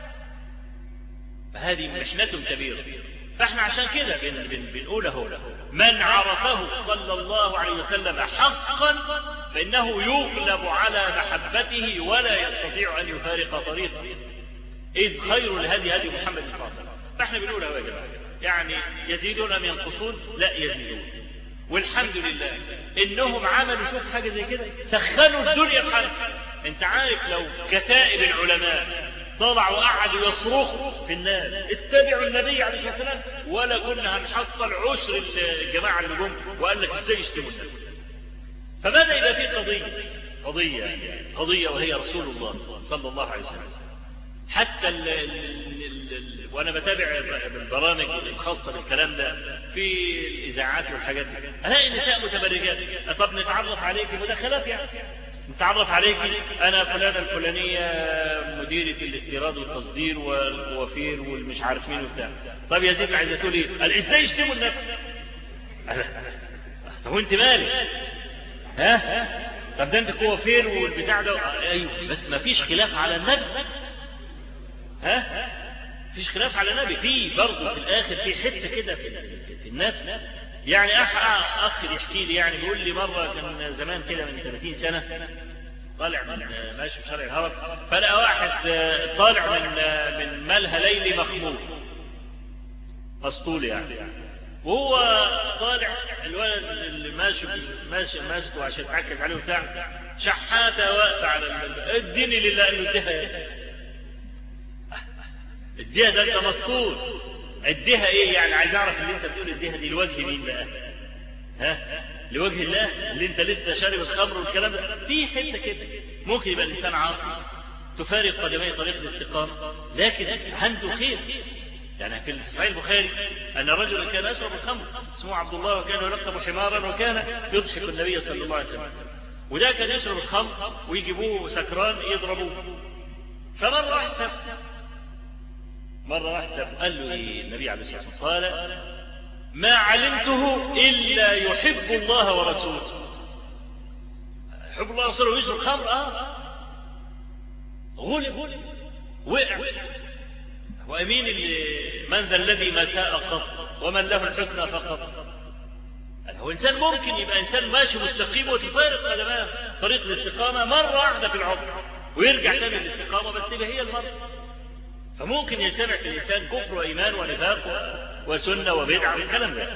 فهذه محنة كبيرة فاحنا عشان كده بن بن بنقول اهو من عرفه صلى الله عليه وسلم حقا فإنه يغلب على محبته ولا يستطيع أن يفارق طريقه إذ خير الهدي هدي محمد صلى الله عليه وسلم فاحنا بنقول اهو يا جماعة يعني يزيدون أم ينقصون لا يزيدون والحمد لله انهم عملوا شوف حاجة زي كده سخنوا الدنيا بحالها انت عارف لو كتائب العلماء طلعوا وقعدوا يصرخوا في الناس اتبعوا النبي عليه الصلاه والسلام ولا كنا هنحصل عشر الجماعه اللي جم وقال لك ازاي يشتموا النبي فبدا يبقى في قضيه قضيه قضيه وهي رسول الله صلى الله عليه وسلم حتى ال ال ال ال وانا بتابع البرامج الخاصه بالكلام ده في الاذاعات والحاجات دي الاقي نساء متبرجات طب نتعرف عليك مداخلات يعني نتعرف عليك انا فلانه الفلانيه مديره الاستيراد والتصدير والوفير والمش عارف مين وبتاع طب يا زيد عايزه تقول ايه قال ازاي يشتموا النبي طب وانت مالك ها طب ده انت كوافير والبتاع ده ايوه بس ما فيش خلاف على النبي ها فيش خلاف على النبي في برضه في الاخر في حته كده في, في النفس يعني أخ أخ يحكي لي يعني بيقول لي مرة كان زمان كده من 30 سنة طالع من ماشي في شارع الهرم فلقى واحد طالع من من ملهى ليلي مخمور مسطول يعني وهو طالع الولد اللي ماشي ماشي ماسكه عشان يتعكز عليه وبتاع شحاته واقفه على اديني لله انه اديها اديها ده انت مسطول اديها ايه يعني عايز اعرف اللي انت بتقول اديها دي لوجه مين بقى ها لوجه الله اللي انت لسه شارب الخمر والكلام ده في حته كده ممكن يبقى الانسان عاصي تفارق قدمي طريق الاستقامه لكن عنده خير يعني في صحيح البخاري ان رجلا كان يشرب الخمر اسمه عبد الله وكان يلقب حمارا وكان يضحك النبي صلى الله عليه وسلم وده كان يشرب الخمر ويجيبوه سكران يضربوه فمره واحد سب مرة واحد سب قال له إيه النبي عليه الصلاة والسلام قال ما علمته إلا يحب الله ورسوله يحب الله ورسوله ويشرب خمر آه غلب وقع وأمين اللي من ذا الذي ما ساء قط ومن له الحسنى فقط هو إنسان ممكن يبقى إنسان ماشي مستقيم وتفارق قدماه طريق الاستقامة مرة واحدة في العمر ويرجع تاني للاستقامة بس تبقى هي المرة فممكن يجتمع في الإنسان كفر وإيمان ونفاق وسنة وبدعة والكلام ده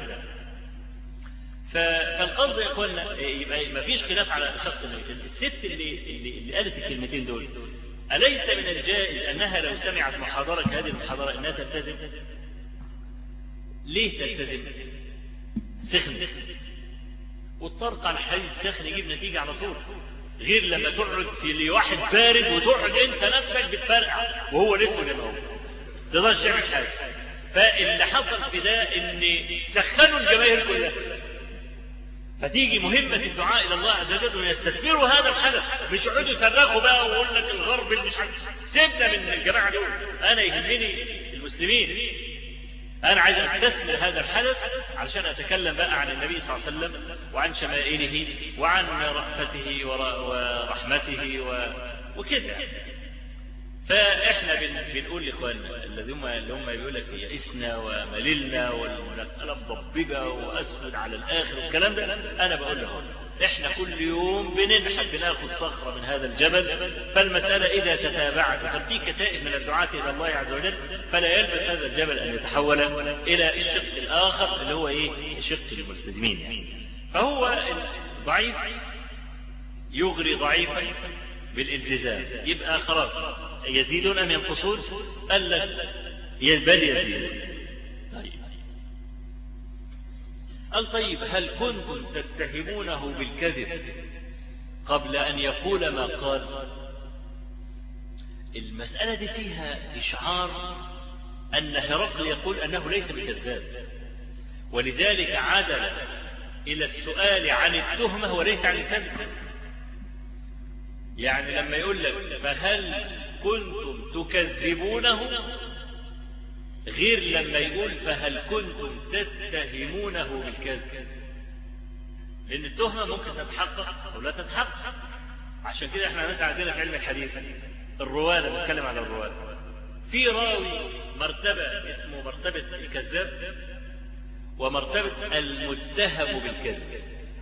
فالقصد يا اخوانا يبقى ما فيش خلاف على شخص النبي الست اللي, اللي, اللي قالت الكلمتين دول أليس من الجائز أنها لو سمعت محاضرة هذه المحاضرة أنها تلتزم ليه تلتزم سخن والطرق على الحديث السخن يجيب نتيجة على طول غير لما تقعد في لواحد بارد وتقعد انت نفسك بتفرقع وهو لسه زي ما هو تقدرش تعمل حاجه فاللي حصل في ده ان سخنوا الجماهير كلها فتيجي مهمة الدعاء إلى الله عز وجل ويستثمروا هذا الحدث مش يقعدوا يصرخوا بقى ويقول لك الغرب اللي مش عارف سيبنا من الجماعة دول أنا يهمني المسلمين أنا عايز أستثمر هذا الحدث علشان أتكلم بقى عن النبي صلى الله عليه وسلم وعن شمائله وعن رأفته ورحمته و... وكده فإحنا بن... بنقول لإخواننا الذين اللي هم بيقول لك يئسنا ومللنا والمسألة مضببة وأسود على الآخر والكلام ده أنا بقول لهم احنا كل يوم بننحت بناخد صخرة من هذا الجبل فالمسألة إذا تتابعت وقد في كتائب من الدعاة إلى الله عز وجل فلا يلبث هذا الجبل أن يتحول إلى الشق الآخر اللي هو إيه شق الملتزمين يعني. فهو ضعيف يغري ضعيفا بالالتزام يبقى خلاص يزيدون أم ينقصون قال لك بل يزيد طيب قال طيب هل كنتم تتهمونه بالكذب قبل أن يقول ما قال المسألة دي فيها إشعار أن هرقل يقول أنه ليس بكذاب ولذلك عدل إلى السؤال عن التهمة وليس عن الكذب يعني لما يقول لك فهل كنتم تكذبونه غير لما يقول فهل كنتم تتهمونه بالكذب لأن التهمة ممكن تتحقق أو لا تتحقق عشان كده احنا ناس عندنا في علم الحديث الرواة لما بنتكلم على الرواة في راوي مرتبة اسمه مرتبة الكذاب ومرتبة المتهم بالكذب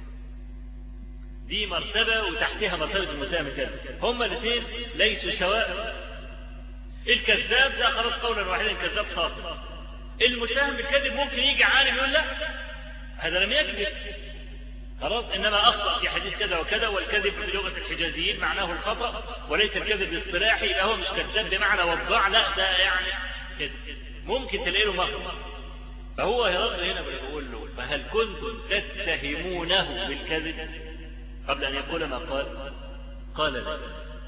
دي مرتبة وتحتها مرتبة المتهم بالكذب هما الاثنين ليسوا سواء الكذاب ده خلاص قولا واحدا كذاب صادق المتهم بالكذب ممكن يجي عالم يقول لا هذا لم يكذب خلاص انما اخطا في حديث كذا وكذا والكذب في لغه الحجازيين معناه الخطا وليس الكذب الاصطلاحي يبقى هو مش كذاب بمعنى وضاع لا ده يعني كذب ممكن تلاقي له مخطئ فهو هرقل هنا بيقول له فهل كنتم تتهمونه بالكذب قبل ان يقول ما قال قال لا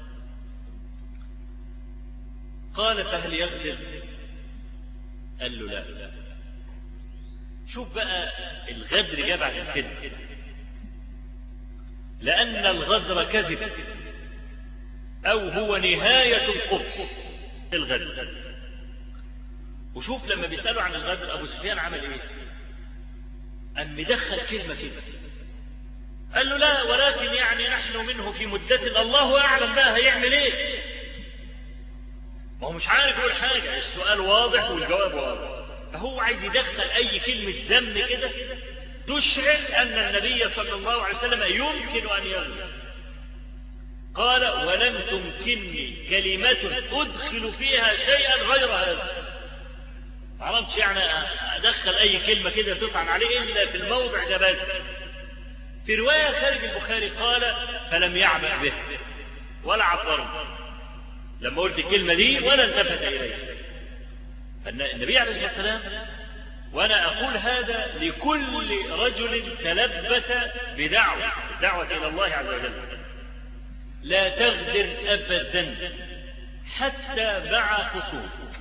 قال فهل يغدر قال له لا شوف بقى الغدر جاء بعد الكذب لأن الغدر كذب أو هو نهاية القبح الغدر وشوف لما بيسألوا عن الغدر أبو سفيان عمل إيه أم مدخل كلمة كده قال له لا ولكن يعني نحن منه في مدة الله أعلم بقى هيعمل إيه ما هو مش عارف يقول حاجة السؤال واضح والجواب واضح فهو عايز يدخل أي كلمة ذم كده تشعر أن النبي صلى الله عليه وسلم يمكن أن يغلب قال ولم تمكنني كلمة أدخل فيها شيئا غير هذا ما عرفتش يعني أدخل أي كلمة كده تطعن عليه إلا في الموضع ده بس في رواية خارج البخاري قال فلم يعبأ به ولا عبره لما قلت الكلمة دي ولا التفت إليه فالنبي عليه الصلاة والسلام وأنا أقول هذا لكل رجل تلبس بدعوة دعوة إلى الله عز وجل لا تغدر أبدا حتى مع خصومك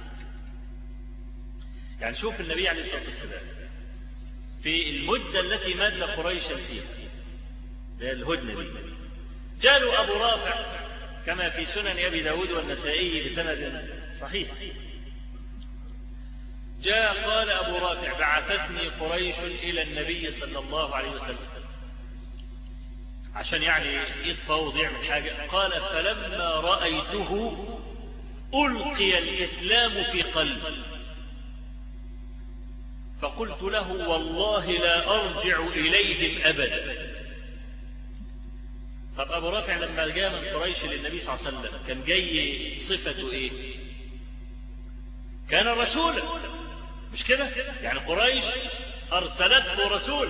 يعني شوف النبي عليه الصلاة والسلام في المدة التي مد قريشا فيها ده الهدنة دي جاء أبو رافع كما في سنن أبي داود والنسائي بسند صحيح جاء قال أبو رافع بعثتني قريش إلى النبي صلى الله عليه وسلم عشان يعني يتفاوض يعمل حاجة قال فلما رأيته ألقي الإسلام في قلبي فقلت له والله لا أرجع إليهم أبدا طب أبو رافع لما جاء من قريش للنبي صلى الله عليه وسلم كان جاي صفته إيه كان رسولا مش كده يعني قريش أرسلته رسول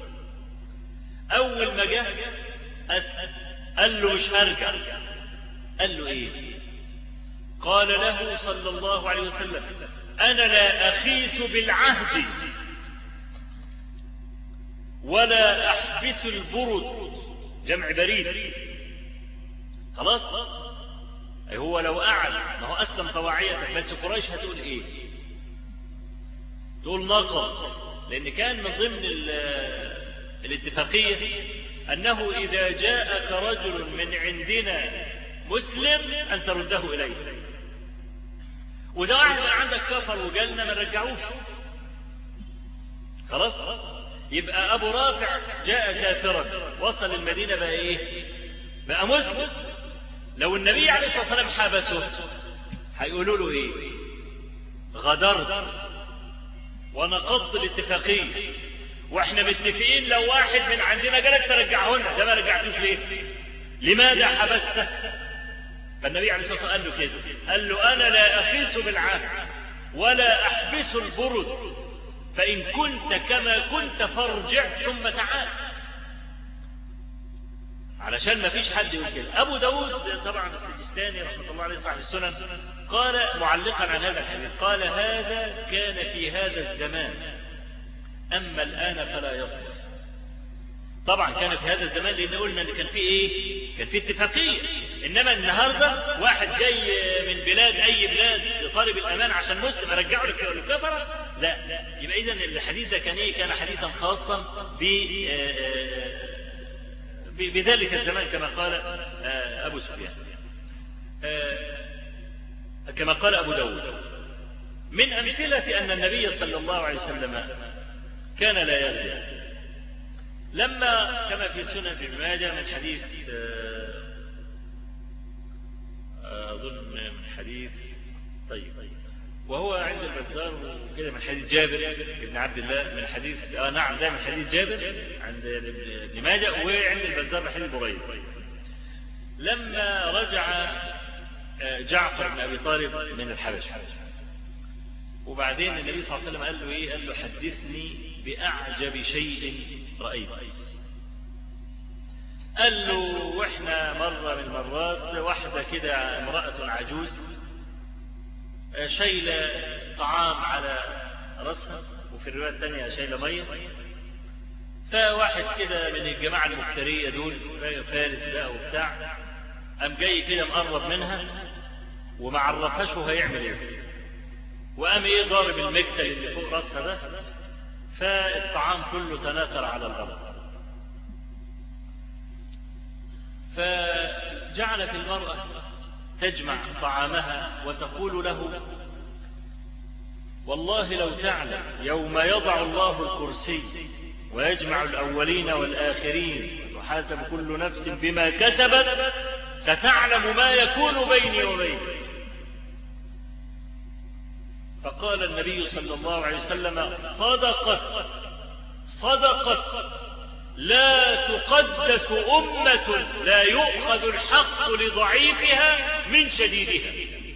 أول ما جاء قال له مش هرجع قال له إيه قال له صلى الله عليه وسلم أنا لا أخيس بالعهد ولا أحبس البرد جمع بريد خلاص أي هو لو قعد ما هو أسلم طواعية بس قريش هتقول إيه تقول نقض لأن كان من ضمن الاتفاقية أنه إذا جاءك رجل من عندنا مسلم أن ترده إليه وإذا واحد من عندك كفر وجالنا ما نرجعوش خلاص يبقى أبو رافع جاء كافرا وصل المدينة بقى إيه بقى مسلم لو النبي عليه الصلاة والسلام حبسه هيقولوا له إيه غدرت ونقضت الاتفاقية واحنا متفقين لو واحد من عندنا جالك ترجعه لنا ده ما رجعتوش ليه لماذا حبسته فالنبي عليه الصلاه والسلام قال له كده قال له انا لا اخيس بالعهد ولا احبس البرد فان كنت كما كنت فارجع ثم تعال علشان ما فيش حد يقول كده ابو داود طبعا السجستاني رحمه الله عليه صاحب السنن قال معلقا عن هذا الحديث قال هذا كان في هذا الزمان اما الان فلا يصلح طبعا كان في هذا الزمان لان قلنا ان كان في ايه كان في اتفاقيه انما النهارده واحد جاي من بلاد اي بلاد طالب الامان عشان مسلم ارجعه للكفره لا يبقى اذا الحديث ده كان ايه كان حديثا خاصا ب بذلك الزمان كما قال ابو سفيان كما قال ابو داود من امثله ان النبي صلى الله عليه وسلم كان لا يغدر لما كما في سنن ابن ماجه من حديث أظن من حديث طيب وهو عند البزار كده من حديث جابر بن عبد الله من حديث آه نعم ده من حديث جابر عند ابن ماجه وعند البزار من حديث بريد لما رجع جعفر بن ابي طالب من الحبشه وبعدين النبي صلى الله عليه وسلم قال له ايه قال له حدثني باعجب شيء رايت قال له واحنا مرة من المرات واحدة كده امرأة عجوز شايلة طعام على رأسها وفي الرواية الثانية شايلة مية فواحد كده من الجماعة المفترية دول فارس بقى وبتاع قام جاي كده مقرب منها وما عرفهاش هو هيعمل ايه وقام ايه ضارب المكتل اللي فوق راسها ده فالطعام كله تناثر على الارض فجعلت المرأة تجمع طعامها وتقول له والله لو تعلم يوم يضع الله الكرسي ويجمع الأولين والآخرين ويحاسب كل نفس بما كسبت ستعلم ما يكون بيني وبينك فقال النبي صلى الله عليه وسلم صدقت صدقت لا تقدس أمة لا يؤخذ الحق لضعيفها من شديدها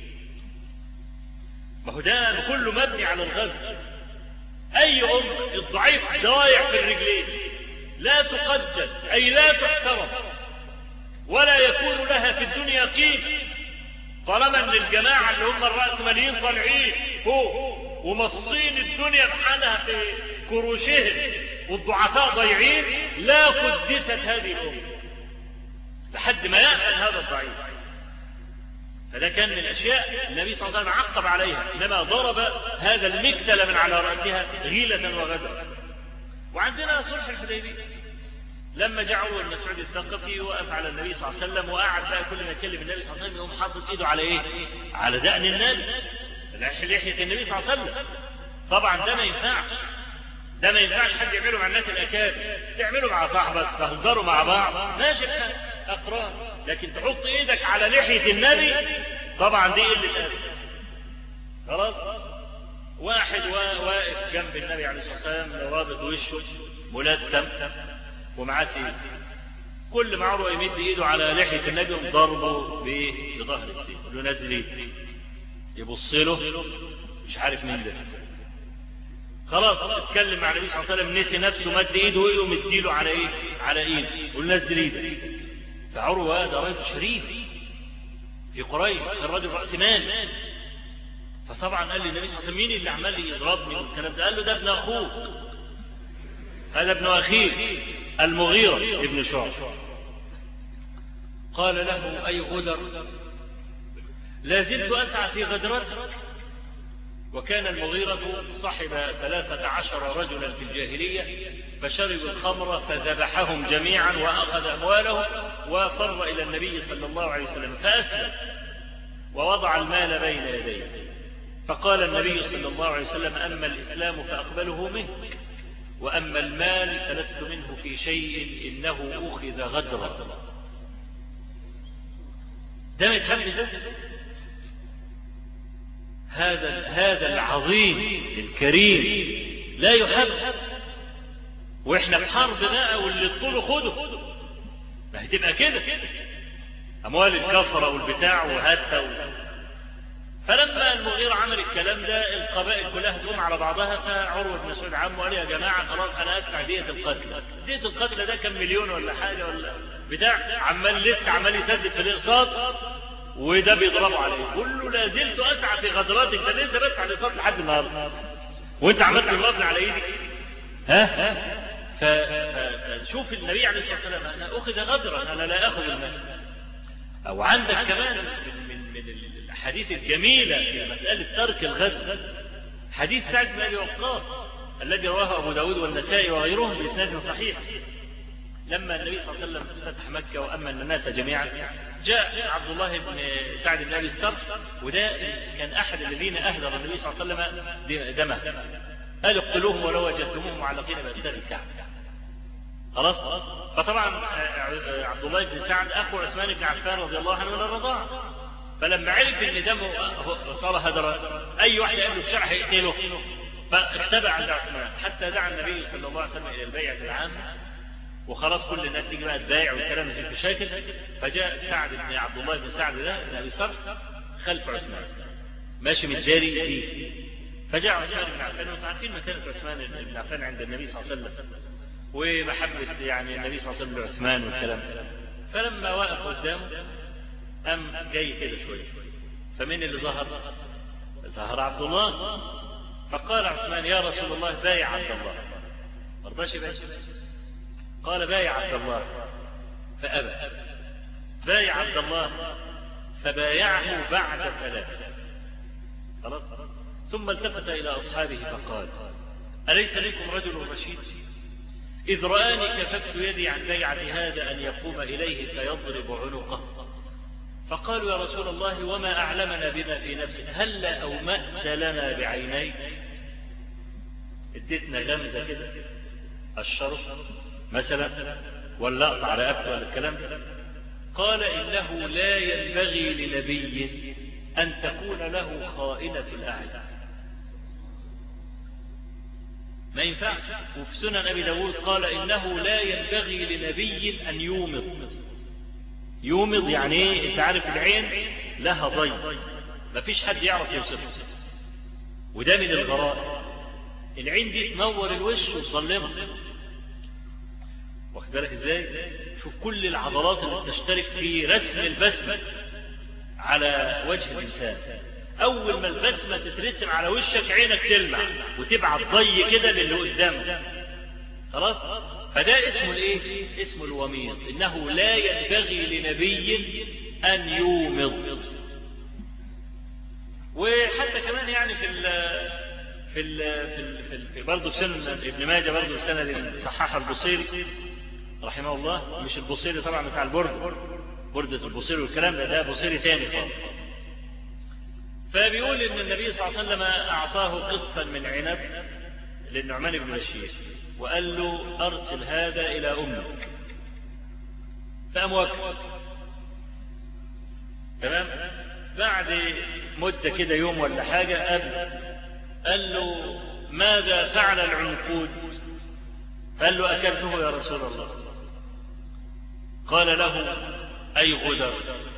ما هو ده كله مبني على الغزو أي أم الضعيف ضايع في الرجلين لا تقدس أي لا تحترم ولا يكون لها في الدنيا قيمة طالما ان الجماعة اللي هم الرأسماليين طالعين فوق ومصين الدنيا بحالها في كروشهم والضعفاء ضيعين لا قدست هذه الأمة لحد ما يأمن هذا الضعيف فده كان من الأشياء النبي صلى الله عليه وسلم عقب عليها إنما ضرب هذا المكتل من على رأسها غيلة وغدرا وعندنا صلح الحديبية لما جاءوا المسعود الثقفي وقف على النبي صلى الله عليه وسلم وقعد بقى كل ما يكلم النبي صلى الله عليه وسلم يقوم حاطط ايده على ايه؟ على دقن النبي لحية النبي صلى الله عليه وسلم طبعا ده ما ينفعش ده ما ينفعش حد يعمله مع الناس الاكابر تعمله مع صاحبك تهزروا مع بعض ماشي الحال اقران لكن تحط ايدك على لحية النبي طبعا دي قلة ادب خلاص واحد واقف جنب النبي عليه الصلاه والسلام رابط وشه ملثم ومعاه سيف كل ما عروه يمد ايده على لحيه النبي وضربه بظهر السيف يقول له نزل ايدك يبص له مش عارف مين ده خلاص اتكلم مع النبي صلى الله عليه وسلم نسي نفسه مد ايده ويقوم مديله على ايه على ايده يقول نزل ايدك فعروه ده راجل شريف في قريش كان راجل راس مال فطبعا قال لي النبي صلى الله عليه وسلم مين اللي عمال يضربني والكلام ده قال له ده ابن اخوك هذا ابن اخيك المغيرة ابن شعب قال له أي غدر لا زلت أسعى في غدرتك وكان المغيرة صحب ثلاثة عشر رجلا في الجاهلية فشربوا الخمر فذبحهم جميعا وأخذ أموالهم وفر إلى النبي صلى الله عليه وسلم فأسلم ووضع المال بين يديه فقال النبي صلى الله عليه وسلم أما الإسلام فأقبله منك وأما المال فلست منه في شيء إنه أخذ غدرا ده ما يتفهمش هذا هذا العظيم الكريم لا يحب واحنا في حرب بقى واللي تطوله خده ما هتبقى كده اموال الكسرة والبتاع وهاتها و... فلما المغيرة عمل الكلام ده القبائل كلها تقوم على بعضها فعروة بن مسعود عمه قال يا جماعة خلاص أنا أدفع دية القتلى دية القتلى ده كان مليون ولا حاجة ولا بتاع عمال لسه عمال يسدد في الإقساط وده بيضربوا عليه يقول له لا زلت أسعى في غدراتك ده لسه بدفع الإقساط لحد النهارده وأنت عمال تضربني على إيدك ها فشوف النبي عليه الصلاة والسلام أنا أخذ غدرا أنا لا أخذ المال أو عندك كمان من, من, من الأحاديث الجميلة في مسألة ترك الغدر حديث سعد بن أبي وقاص الذي رواه أبو داود والنسائي وغيرهم بإسناد صحيح لما النبي صلى الله عليه وسلم فتح مكة وأمن الناس جميعا جاء عبد الله بن سعد بن أبي السرح وده كان أحد الذين أهدر النبي صلى الله عليه وسلم دمه قال اقتلوهم ولو وجدتموهم معلقين بأستار الكعبة خلاص فطبعا عبد الله بن سعد أخو عثمان بن عفان رضي الله عنه من الرضاعة فلما عرف ان دمه صار هدرا اي واحد يقابله في الشارع هيقتله فاختبأ عند عثمان حتى دعا النبي صلى الله عليه وسلم الى البيعة العامة وخلاص كل الناس تيجي بقى تبايع والكلام في المشاكل فجاء سعد بن عبد الله بن سعد ده بن ابي صرف خلف عثمان ماشي متجاري فيه فجاء عثمان بن عفان وانتم عارفين مكانة عثمان بن عفان عند النبي صلى الله عليه وسلم ومحبة يعني النبي صلى الله عليه وسلم لعثمان والكلام فلما وقف قدامه أم جاي كده شوية فمن اللي ظهر ظهر عبد الله فقال عثمان يا رسول الله بايع عبد الله مرضاش يبايع قال بايع عبد الله فأبى بايع عبد الله فبايعه بعد ثلاث خلاص ثم التفت إلى أصحابه فقال أليس منكم رجل رشيد إذ رآني كففت يدي عن بيعة هذا أن يقوم إليه فيضرب عنقه فقالوا يا رسول الله وما أعلمنا بما في نفسك هل أومأت لنا بعينيك اديتنا غمزة كده الشرف مثلا ولا اقطع رقبته ولا الكلام ده قال إنه لا ينبغي لنبي أن تكون له خائنة الأعين ما ينفعش وفي سنن أبي داود قال إنه لا ينبغي لنبي أن يومض يومض يعني ايه انت عارف العين لها ضي مفيش حد يعرف يوصفها وده من الغرائب العين دي تنور الوش وتظلمه واخد بالك ازاي شوف كل العضلات اللي بتشترك في رسم البسمة على وجه الإنسان أول ما البسمة تترسم على وشك عينك تلمع وتبعت ضي كده للي قدامك خلاص فده اسمه الايه اسمه الوميض انه لا ينبغي لنبي ان يومض وحتى كمان يعني في ال في ال في, ال في, ال في برضه في سنن ابن ماجه برضه سند صححه البصيري رحمه الله مش البصيري طبعا بتاع البرد بردة البصيري والكلام ده ده بصيري تاني خالص فبيقول ان النبي صلى الله عليه وسلم اعطاه قطفا من عنب للنعمان بن بشير وقال له أرسل هذا إلى أمك فقام وكل تمام بعد مدة كده يوم ولا حاجة قال قال له ماذا فعل العنقود قال له أكلته يا رسول الله قال له أي غدر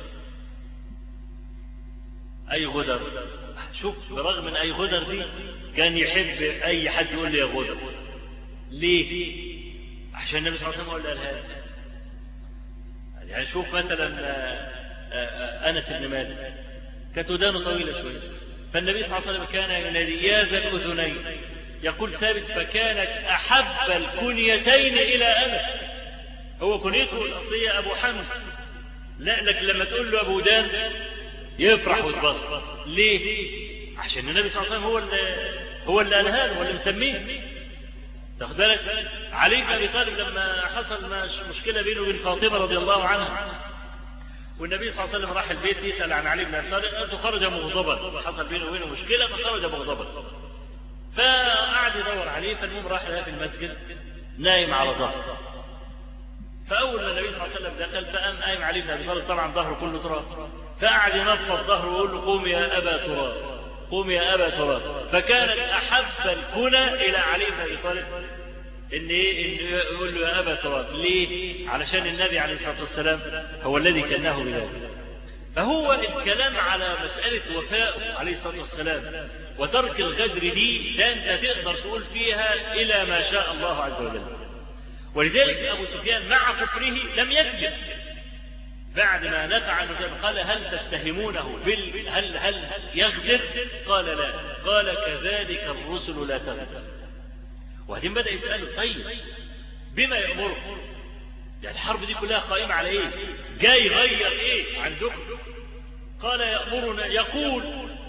أي غدر شوف برغم من أي غدر دي كان يحب أي حد يقول لي يا غدر ليه عشان النبي صلى الله عليه وسلم قال هذا يعني شوف مثلا أنس بن مالك كانت ودانه طويلة شوية فالنبي صلى الله عليه وسلم كان ينادي يا ذا الأذنين يقول ثابت فكانت أحب الكنيتين إلى أنس هو كنيته الأصلية أبو حمزة لا لكن لما تقول له أبو دان يفرح ويتبسط ليه؟ عشان النبي صلى الله عليه وسلم هو اللي هو اللي قالها له هو اللي مسميه تاخد بالك علي بن ابي طالب لما حصل مشكله بينه وبين فاطمه رضي الله عنها والنبي صلى الله عليه وسلم راح البيت يسال عن علي بن ابي طالب قال خرج مغضبا حصل بينه وبينه مشكله فخرج مغضبا فقعد يدور عليه فالمهم راح لها في المسجد نايم على ظهره فاول ما النبي صلى الله عليه وسلم دخل فقام قايم علي بن ابي طالب طبعا ظهره كله تراب فقعد ينفض ظهره ويقول له قوم يا ابا تراب قوم يا أبا تراب فكانت أحب الكنى إلى علي بن أبي طالب ان ايه ان يقول له يا ابا تراب ليه علشان النبي عليه الصلاه والسلام هو الذي كانه بذلك فهو الكلام على مسألة وفاء عليه الصلاة والسلام وترك الغدر دي ده أنت تقدر تقول فيها إلى ما شاء الله عز وجل ولذلك أبو سفيان مع كفره لم يكذب بعد ما نفع عنه قال هل تتهمونه بال هل هل يغدر قال لا قال كذلك الرسل لا تغدر وبعدين بدأ يسأله طيب بما يأمركم يعني الحرب دي كلها قائمة على ايه جاي يغير ايه عندكم قال يأمرنا يقول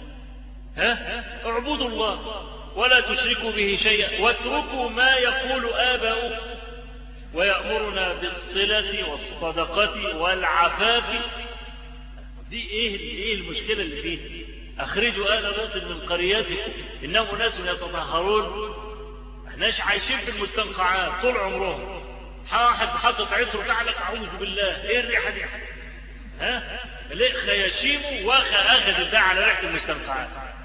ها اعبدوا الله ولا تشركوا به شيئا واتركوا ما يقول آباؤكم ويأمرنا بالصلة والصدقة والعفاف دي ايه ايه المشكلة اللي فيه اخرجوا آل لوط من قريتكم انهم ناس يتطهرون احناش عايشين في المستنقعات طول عمرهم واحد حاطط عطر تعلق اعوذ بالله ايه الريحه دي ها ليه خياشيمه واخ اخذ الداء على ريحه المستنقعات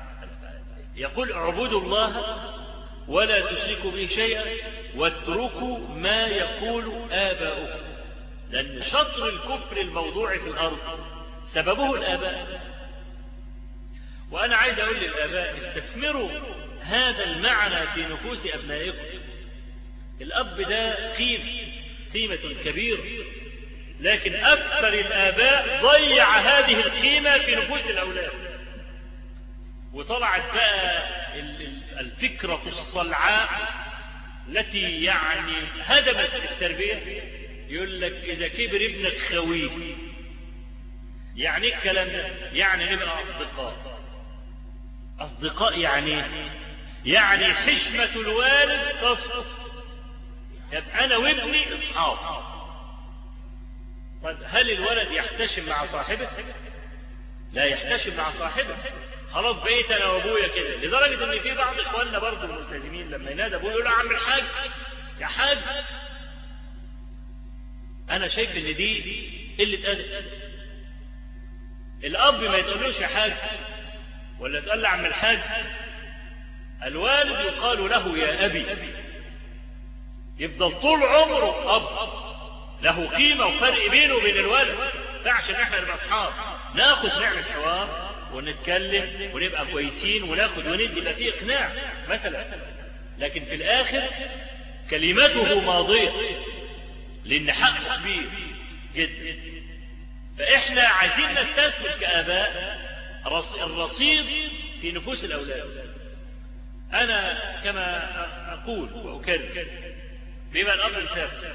يقول اعبدوا الله ولا تشركوا به شيئا واتركوا ما يقول آباؤكم لأن شطر الكفر الموضوع في الأرض سببه الآباء وأنا عايز أقول للآباء استثمروا هذا المعنى في نفوس أبنائكم الأب ده قيم قيمة كبيرة لكن أكثر الآباء ضيع هذه القيمة في نفوس الأولاد وطلعت بقى الفكرة الصلعاء التي يعني هدمت التربية يقول لك إذا كبر ابنك خويه يعني ايه الكلام ده يعني نبقى أصدقاء أصدقاء يعني يعني حشمة الوالد تسقط يبقى أنا وابني أصحاب طيب هل الولد يحتشم مع صاحبه لا يحتشم مع صاحبه خلاص بقيت انا وابويا كده لدرجه ان في بعض اخواننا برضه الملتزمين لما ينادى ابوه يقول له يا عم الحاج يا حاج انا شايف ان دي قله ادب الاب ما يتقولوش يا حاج ولا تقول له عم الحاج الوالد يقال له يا ابي يفضل طول عمره اب له قيمه وفرق بينه وبين الوالد فعشان احنا نبقى اصحاب ناخد نعمل حوار ونتكلم ونبقى كويسين وناخد وندي يبقى فيه اقناع مثلا لكن في الاخر كلمته ماضيه لان حقه كبير جدا فاحنا عايزين نستثمر كاباء الرصيد في نفوس الاولاد انا كما اقول واكرر بما الامر مسافر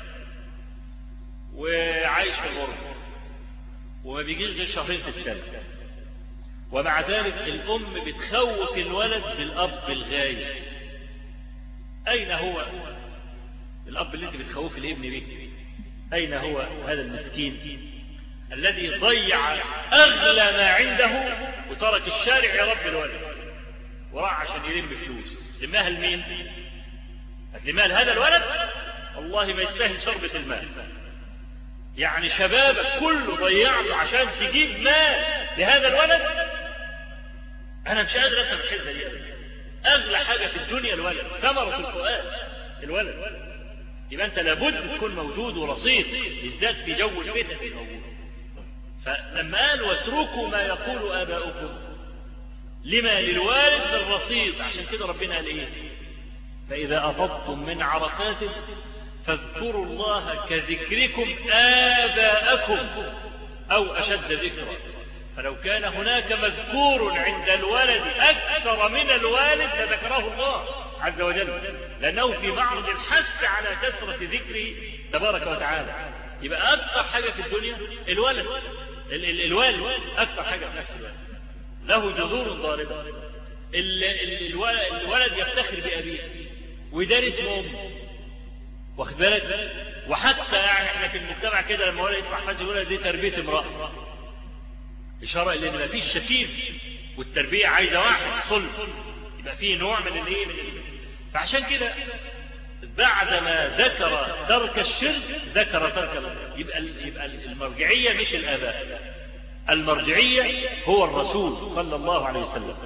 وعايش في الغربه وما بيجيش غير شهرين في السنه ومع ذلك الأم بتخوف الولد بالأب الغايب أين هو الأب اللي أنت بتخوف الابن به أين هو هذا المسكين الذي ضيع أغلى ما عنده وترك الشارع يربي الولد وراح عشان يلم فلوس لماها لمين لماها لهذا الولد والله ما يستاهل شربة المال يعني شبابك كله ضيعته عشان تجيب مال لهذا الولد انا مش قادر افهم الحزه دي اغلى حاجه في الدنيا الولد ثمره الفؤاد الولد يبقى انت لابد تكون موجود ورصيد بالذات في جو الفتن موجود فلما قال واتركوا ما يقول اباؤكم لما للوالد بالرصيد عشان كده ربنا قال ايه فاذا افضتم من عرفات فاذكروا الله كذكركم آباءكم أو أشد ذكرا فلو كان هناك مذكور عند الولد أكثر من الوالد لذكره الله عز وجل لأنه في معرض الحث على كثرة ذكره تبارك وتعالى يبقى أكثر حاجة في الدنيا الولد ال ال الوالد أكثر حاجة في نفس الوقت له جذور ضاربة ال ال الولد يفتخر بأبيه ويدارس أمه واخد بالك وحتى يعني احنا في المجتمع كده لما ولد يدفع حاجه يقول دي تربيه امراه اشاره الى ان ما فيش شكيل والتربيه عايزه واحد صلب يبقى فيه نوع من الايه من ال... فعشان كده بعد ما ذكر ترك الشرك ذكر ترك يبقى يبقى المرجعيه مش الاباء المرجعيه هو الرسول صلى الله عليه وسلم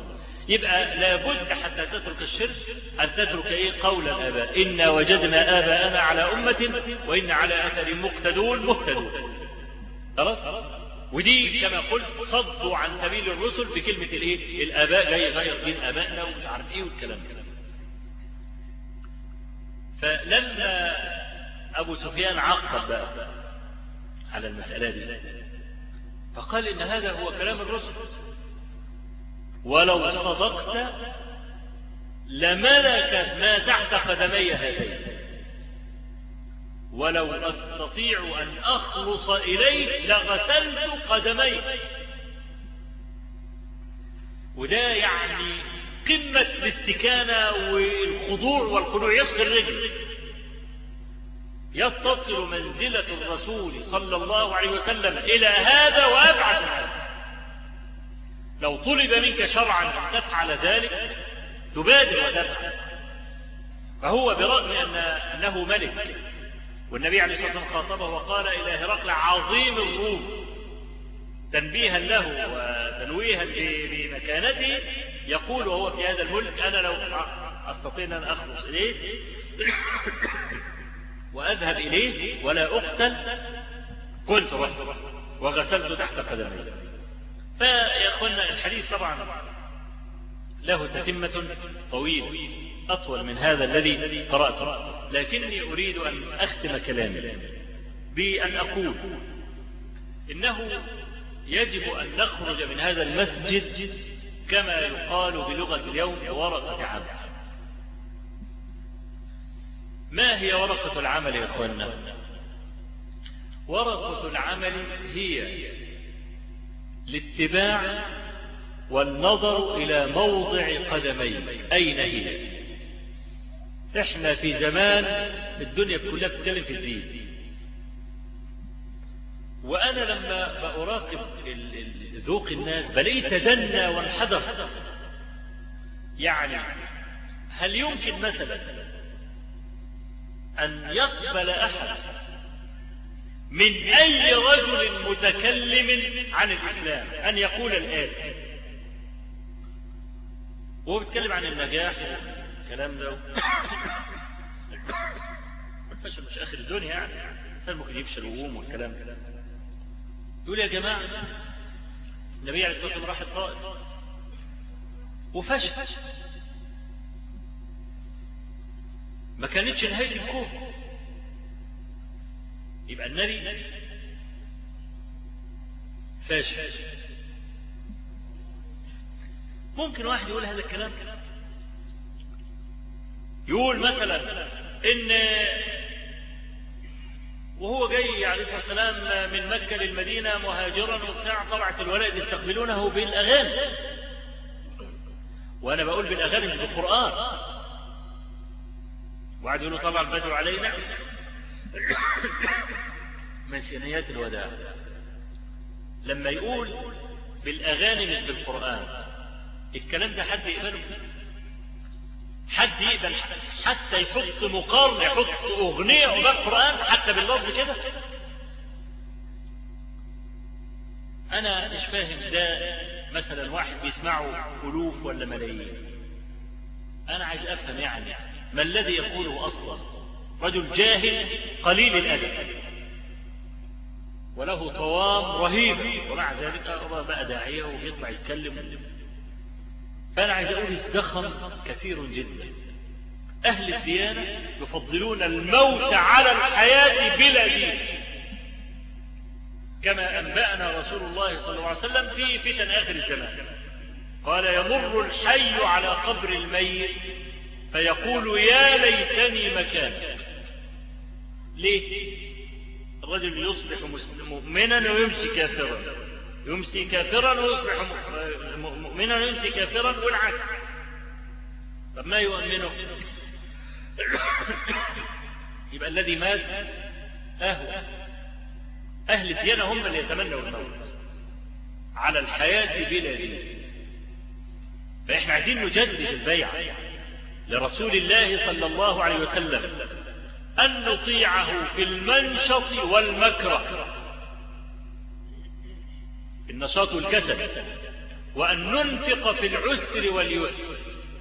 يبقى لابد حتى تترك الشرك أن تترك إيه قول الآباء إنا وجدنا آباءنا على أمة وإن على أثر مقتدون مهتدون خلاص ودي كما قلت صدوا عن سبيل الرسل بكلمة الإيه الآباء جاي غير دين آبائنا ومش عارف إيه والكلام ده فلما أبو سفيان عقب بقى على المسألة دي فقال إن هذا هو كلام الرسل ولو صدقت لملكت ما تحت قدمي هاتين ولو أستطيع أن أخلص إليه لغسلت قدمي وده يعني قمة الاستكانة والخضوع والخضوع يفصل الرجل يتصل منزلة الرسول صلى الله عليه وسلم إلى هذا وأبعد عنه لو طلب منك شرعا أن تفعل ذلك تبادر وتفعل فهو برغم أن أنه ملك والنبي عليه الصلاة والسلام خاطبه وقال إلى هرقل عظيم الروم تنبيها له وتنويها بمكانته يقول وهو في هذا الملك أنا لو أستطيع أن أخلص إليه وأذهب إليه ولا أقتل كنت رحت وغسلت تحت قدمي فيا أخوانا الحديث طبعا له تتمة طويل أطول من هذا الذي قرأته لكني أريد أن أختم كلامي بأن أقول إنه يجب أن نخرج من هذا المسجد كما يقال بلغة اليوم ورقة عمل ما هي ورقة العمل يا إخوانا ورقة العمل هي الاتباع والنظر إلى موضع قدميك أين هي احنا في زمان الدنيا كلها بتتكلم في الدين وأنا لما بأراقب ذوق الناس بلاقيه تدنى وانحدر يعني هل يمكن مثلا أن يقبل أحد من أي رجل متكلم عن الإسلام أن يقول الآتي وهو بيتكلم عن النجاح والكلام ده الفشل مش آخر الدنيا يعني الإنسان ممكن يفشل ويقوم والكلام ده يقول يا جماعة النبي عليه الصلاة والسلام راح الطائف وفشل ما كانتش نهاية الكون يبقى النبي فاشل ممكن واحد يقول هذا الكلام يقول مثلا ان وهو جاي عليه الصلاة والسلام من مكة للمدينة مهاجرا وبتاع طلعت الولائد يستقبلونه بالأغاني وأنا بقول بالأغاني مش بالقرآن وقعد يقولوا طلع البدر علينا من سنيات الوداع لما يقول بالأغاني مش بالقرآن الكلام ده حد يقبله حد يقبل حتى يحط مقارنة يحط أغنية وبالقرآن حتى باللفظ كده أنا مش فاهم ده مثلا واحد بيسمعه ألوف ولا ملايين أنا عايز أفهم يعني ما الذي يقوله أصلا رجل جاهل قليل الأدب وله طوام رهيب ومع ذلك بقى داعية وبيطلع يتكلم فأنا عايز أقول ازدخم كثير جدا أهل الديانة يفضلون الموت على الحياة بلا دين كما أنبأنا رسول الله صلى الله عليه وسلم في فتن آخر الزمان قال يمر الحي على قبر الميت فيقول يا ليتني مكانك ليه الرجل يصبح مؤمنا ويمسي كافرا يمسي كافرا ويصبح مؤمنا ويمسي كافرا والعكس طب ما يؤمنه يبقى الذي مات أهو أهل الديانة هم اللي يتمنوا الموت على الحياة بلا دين فإحنا عايزين نجدد البيعة لرسول الله صلى الله عليه وسلم أن نطيعه في المنشط والمكره النشاط والكسل وأن ننفق في العسر واليسر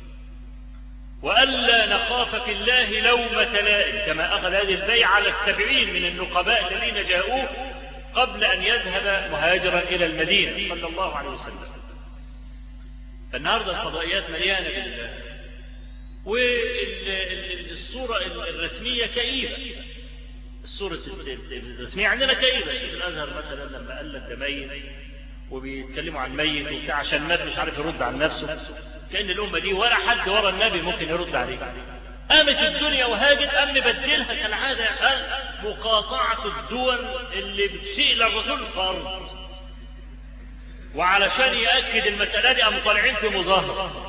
وألا نخاف في الله لومة لائم كما أخذ هذه البيعة على السبعين من النقباء الذين جاءوه قبل أن يذهب مهاجرا إلى المدينة صلى الله عليه وسلم فالنهاردة الفضائيات مليانة بالله والصورة الرسمية كئيبة الصورة الرسمية عندنا كئيبة شيخ الأزهر مثلا لما قلد ده ميت وبيتكلموا عن ميت وبتاع عشان مات مش عارف يرد عن نفسه كأن الأمة دي ولا حد ورا النبي ممكن يرد عليه قامت الدنيا وهاجت قام بدلها كالعادة مقاطعة الدول اللي بتسيء للرسول فرض وعلشان يأكد المسألة دي قاموا طالعين في مظاهرة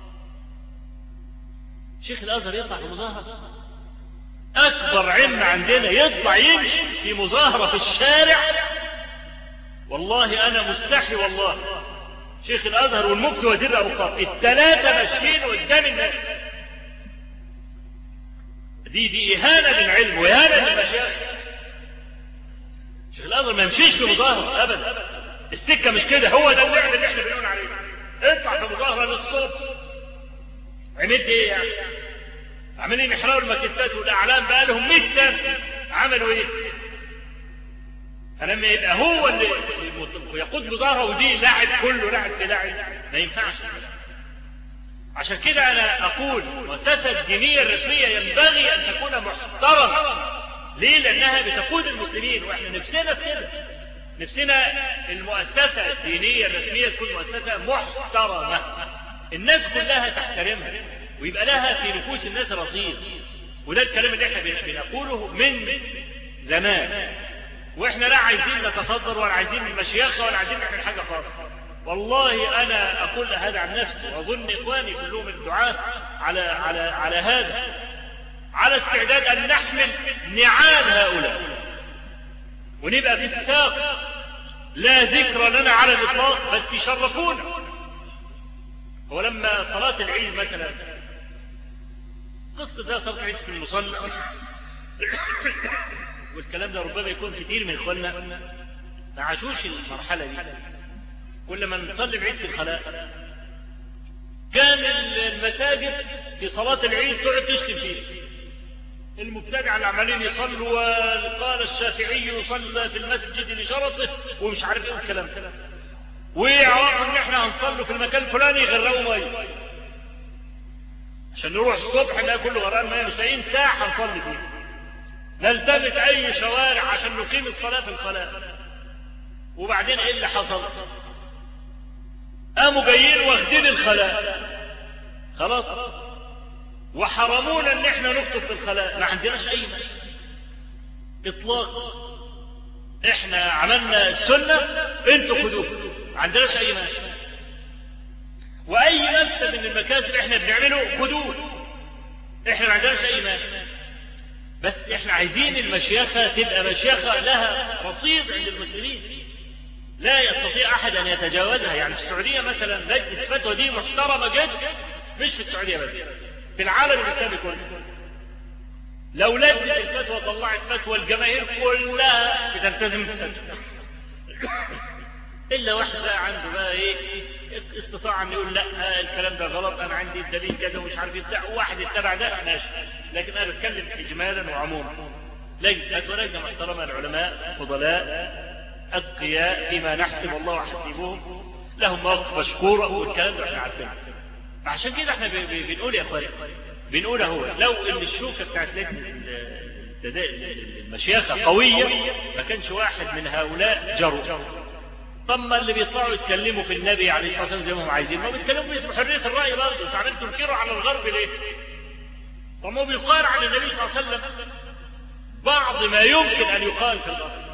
شيخ الأزهر يطلع في مظاهرة أكبر علم عندنا يطلع يمشي في مظاهرة في الشارع والله أنا مستحي والله شيخ الأزهر والمفتي وزير الأوقاف الثلاثة ماشيين قدام النبي دي دي إهانة للعلم وإهانة للمشايخ شيخ الأزهر ما يمشيش في مظاهرة أبدا السكة مش كده هو ده النعم اللي احنا بنقول عليه اطلع في مظاهرة للصبح عملت ايه يعني عاملين يحرقوا الماكيتات والاعلام بقى لهم 100 سنه عملوا ايه فلما يبقى هو اللي يقود مظاهره ودي لاعب كله لاعب في لاعب ما ينفعش عشان كده انا اقول المؤسسه الدينيه الرسميه ينبغي ان تكون محترمه ليه لانها بتقود المسلمين واحنا نفسنا في كده نفسنا المؤسسه الدينيه الرسميه تكون مؤسسه محترمه الناس كلها تحترمها ويبقى لها في نفوس الناس رصيد وده الكلام اللي احنا بنقوله من زمان واحنا لا عايزين نتصدر ولا عايزين المشيخه ولا عايزين نعمل حاجه خالص والله انا اقول هذا عن نفسي واظن اخواني كلهم الدعاة على على على هذا على استعداد ان نحمل نعال هؤلاء ونبقى في الساق لا ذكر لنا على الاطلاق بس يشرفونا هو لما صلاة العيد مثلا قصة ده صلاة العيد في المصلى والكلام ده ربما يكون كتير من اخواننا ما عاشوش المرحلة دي كل ما نصلي العيد في الخلاء كان المساجد في صلاة العيد تقعد تشتم فيه المبتدع اللي عمالين يصلوا وقال الشافعي يصلى في المسجد لشرفه ومش عارف ايه الكلام ويعرفوا ان احنا هنصلوا في المكان الفلاني يغرقوا ميه عشان نروح الصبح نلاقي كله غرقان ميه مش لاقيين ساعه هنصلي فيها نلتمس اي شوارع عشان نقيم الصلاه في الخلاء وبعدين ايه اللي حصل قاموا جايين واخدين الخلاء خلاص وحرمونا ان احنا نخطب في الخلاء ما عندناش اي مانع اطلاق احنا عملنا السنه انتوا خدوها ما عندناش اي مانع واي مكسب من المكاسب احنا بنعمله خدوه احنا ما عندناش اي مانع بس احنا عايزين المشيخة تبقى مشيخة لها رصيد عند المسلمين لا يستطيع احد ان يتجاوزها يعني في السعودية مثلا لجنة الفتوى دي محترمة جدا مش في السعودية بس في العالم الاسلامي كله لو لجنة الفتوى طلعت فتوى الجماهير كلها بتلتزم بالفتوى الا واحد بقى عنده بقى ايه استطاع ان يقول لا الكلام ده غلط انا عندي الدليل كذا ومش عارف يبدع واحد اتبع ده ماشي لكن انا بتكلم اجمالا وعموما لجنه فتوى لجنه محترمه العلماء فضلاء اتقياء فيما نحسب الله وحسيبهم لهم مواقف مشكوره والكلام ده احنا عارفينه عشان كده احنا بنقول يا اخواني بنقول اهو لو ان الشوكه بتاعت لجنه المشيخه قويه ما كانش واحد من هؤلاء جروا طب ما اللي بيطلعوا يتكلموا في النبي عليه الصلاه والسلام زي ما هم عايزين ما بيتكلموا باسم حريه الراي برضه انتوا عمالين تنكروا على الغرب ليه؟ طب ما بيقال عن النبي صلى الله عليه وسلم بعض ما يمكن ان يقال في الغرب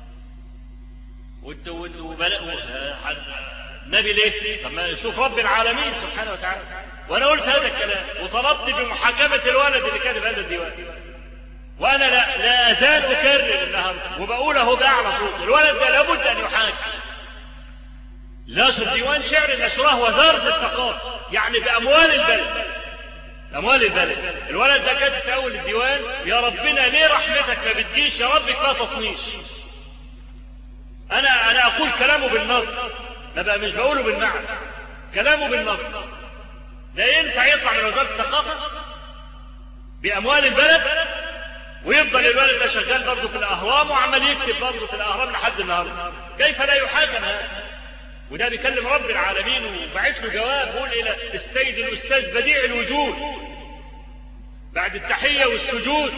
وانت النبي ليه؟ طب ما شوف رب العالمين سبحانه وتعالى وانا قلت هذا الكلام وطلبت بمحاكمه الولد اللي كاتب هذا الديوان وانا لا, لا ازال اكرر النهارده وبقول اهو باعلى صوت الولد ده لابد ان يحاكم نشر ديوان شعر نشراه وزارة الثقافة يعني بأموال البلد أموال البلد الولد ده كاتب في أول الديوان يا ربنا ليه رحمتك ما بتجيش يا رب لا تطنيش أنا أنا أقول كلامه بالنص ما بقى مش بقوله بالمعنى كلامه بالنص ده ينفع يطلع من وزارة الثقافة بأموال البلد ويفضل الولد ده شغال برضه في الأهرام وعمال يكتب برضه في الأهرام لحد النهارده كيف لا يحاكم هذا وده بيكلم رب العالمين وبعث له جواب بيقول إلى السيد الأستاذ بديع الوجود بعد التحية والسجود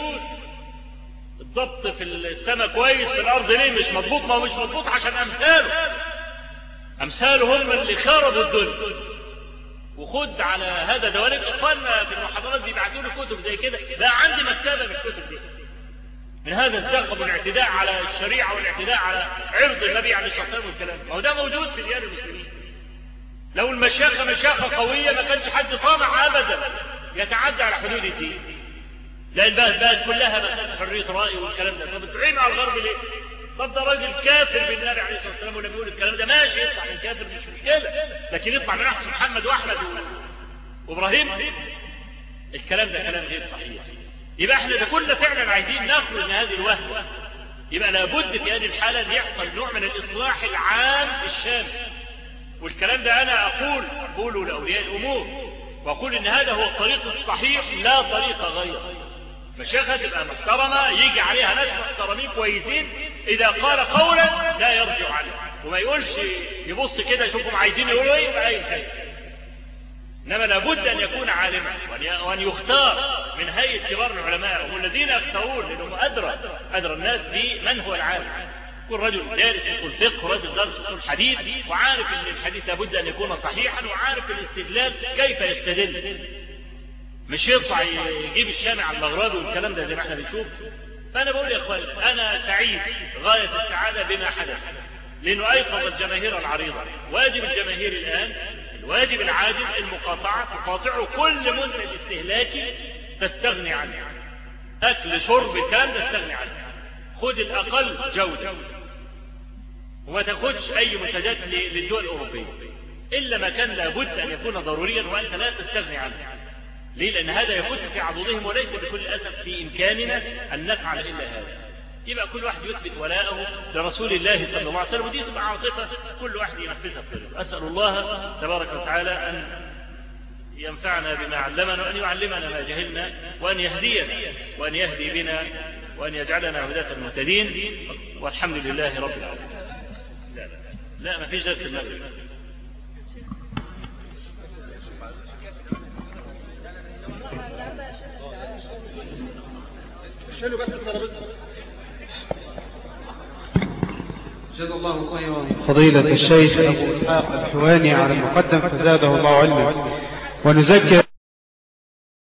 الضبط في السماء كويس في الأرض ليه مش مضبوط ما هو مش مضبوط عشان أمثاله أمثاله هم اللي خربوا الدنيا وخد على هذا دوالك اخواننا في المحاضرات بيبعتوا لي كتب زي كده بقى عندي مكتبه من الكتب دي من هذا الزخم والاعتداء على الشريعه والاعتداء على عرض النبي عليه الصلاه والسلام والكلام ما هو ده موجود في ديار المسلمين لو المشاخه مشاخه قويه ما كانش حد طامع ابدا يتعدى على حدود الدين لان بقت بقت كلها مساله حريه راي والكلام ده طب بتعين على الغرب ليه؟ طب ده راجل كافر بالنبي عليه الصلاه والسلام ولما يقول الكلام ده ماشي يطلع من كافر مش مشكله لكن يطلع من احسن محمد واحمد وابراهيم الكلام ده كلام غير صحيح يبقى احنا ده كنا فعلا عايزين نخرج من هذه الوهمه يبقى لابد في هذه الحاله ان يحصل نوع من الاصلاح العام الشامل والكلام ده انا اقول اقوله لاولياء الامور واقول ان هذا هو الطريق الصحيح لا طريق غيره مشايخها تبقى محترمة يجي عليها ناس محترمين كويسين إذا قال قولا لا يرجع عنه وما يقولش يبص كده يشوفهم عايزين يقولوا ايه يبقى اي شيء انما لابد ان يكون عالما وان يختار من هيئه كبار العلماء هم الذين يختارون لانهم ادرى ادرى الناس بمن هو العالم يكون رجل دارس اصول فقه رجل دارس اصول حديث وعارف ان الحديث لابد ان يكون صحيحا وعارف الاستدلال كيف يستدل مش يطلع يجيب الشامع المغربي والكلام ده زي ما احنا بنشوف فانا بقول يا اخواني انا سعيد غايه السعاده بما حدث لانه ايقظ الجماهير العريضه واجب الجماهير الان الواجب العاجل المقاطعه تقاطعه كل منتج استهلاكي تستغني عنه اكل شرب الكلام ده تستغني عنه خد الاقل جوده وما تاخدش اي منتجات للدول الاوروبيه الا ما كان لابد ان يكون ضروريا وانت لا تستغني عنه ليه لأن هذا يفوت في عضدهم وليس بكل أسف في إمكاننا أن نفعل إلا هذا يبقى كل واحد يثبت ولاءه لرسول الله صلى الله عليه وسلم ودي تبقى عاطفة كل واحد ينفذها بقلبه أسأل الله تبارك وتعالى أن ينفعنا بما علمنا وأن يعلمنا ما جهلنا وأن يهدينا وأن يهدي بنا وأن يجعلنا هداة المهتدين والحمد لله رب العالمين لا لا لا ما فيش درس المغرب شنو بس الترابيزه جزا الله خيرا فضيلة الشيخ أبو إسحاق الحواني على المقدم فزاده الله علما ونذكر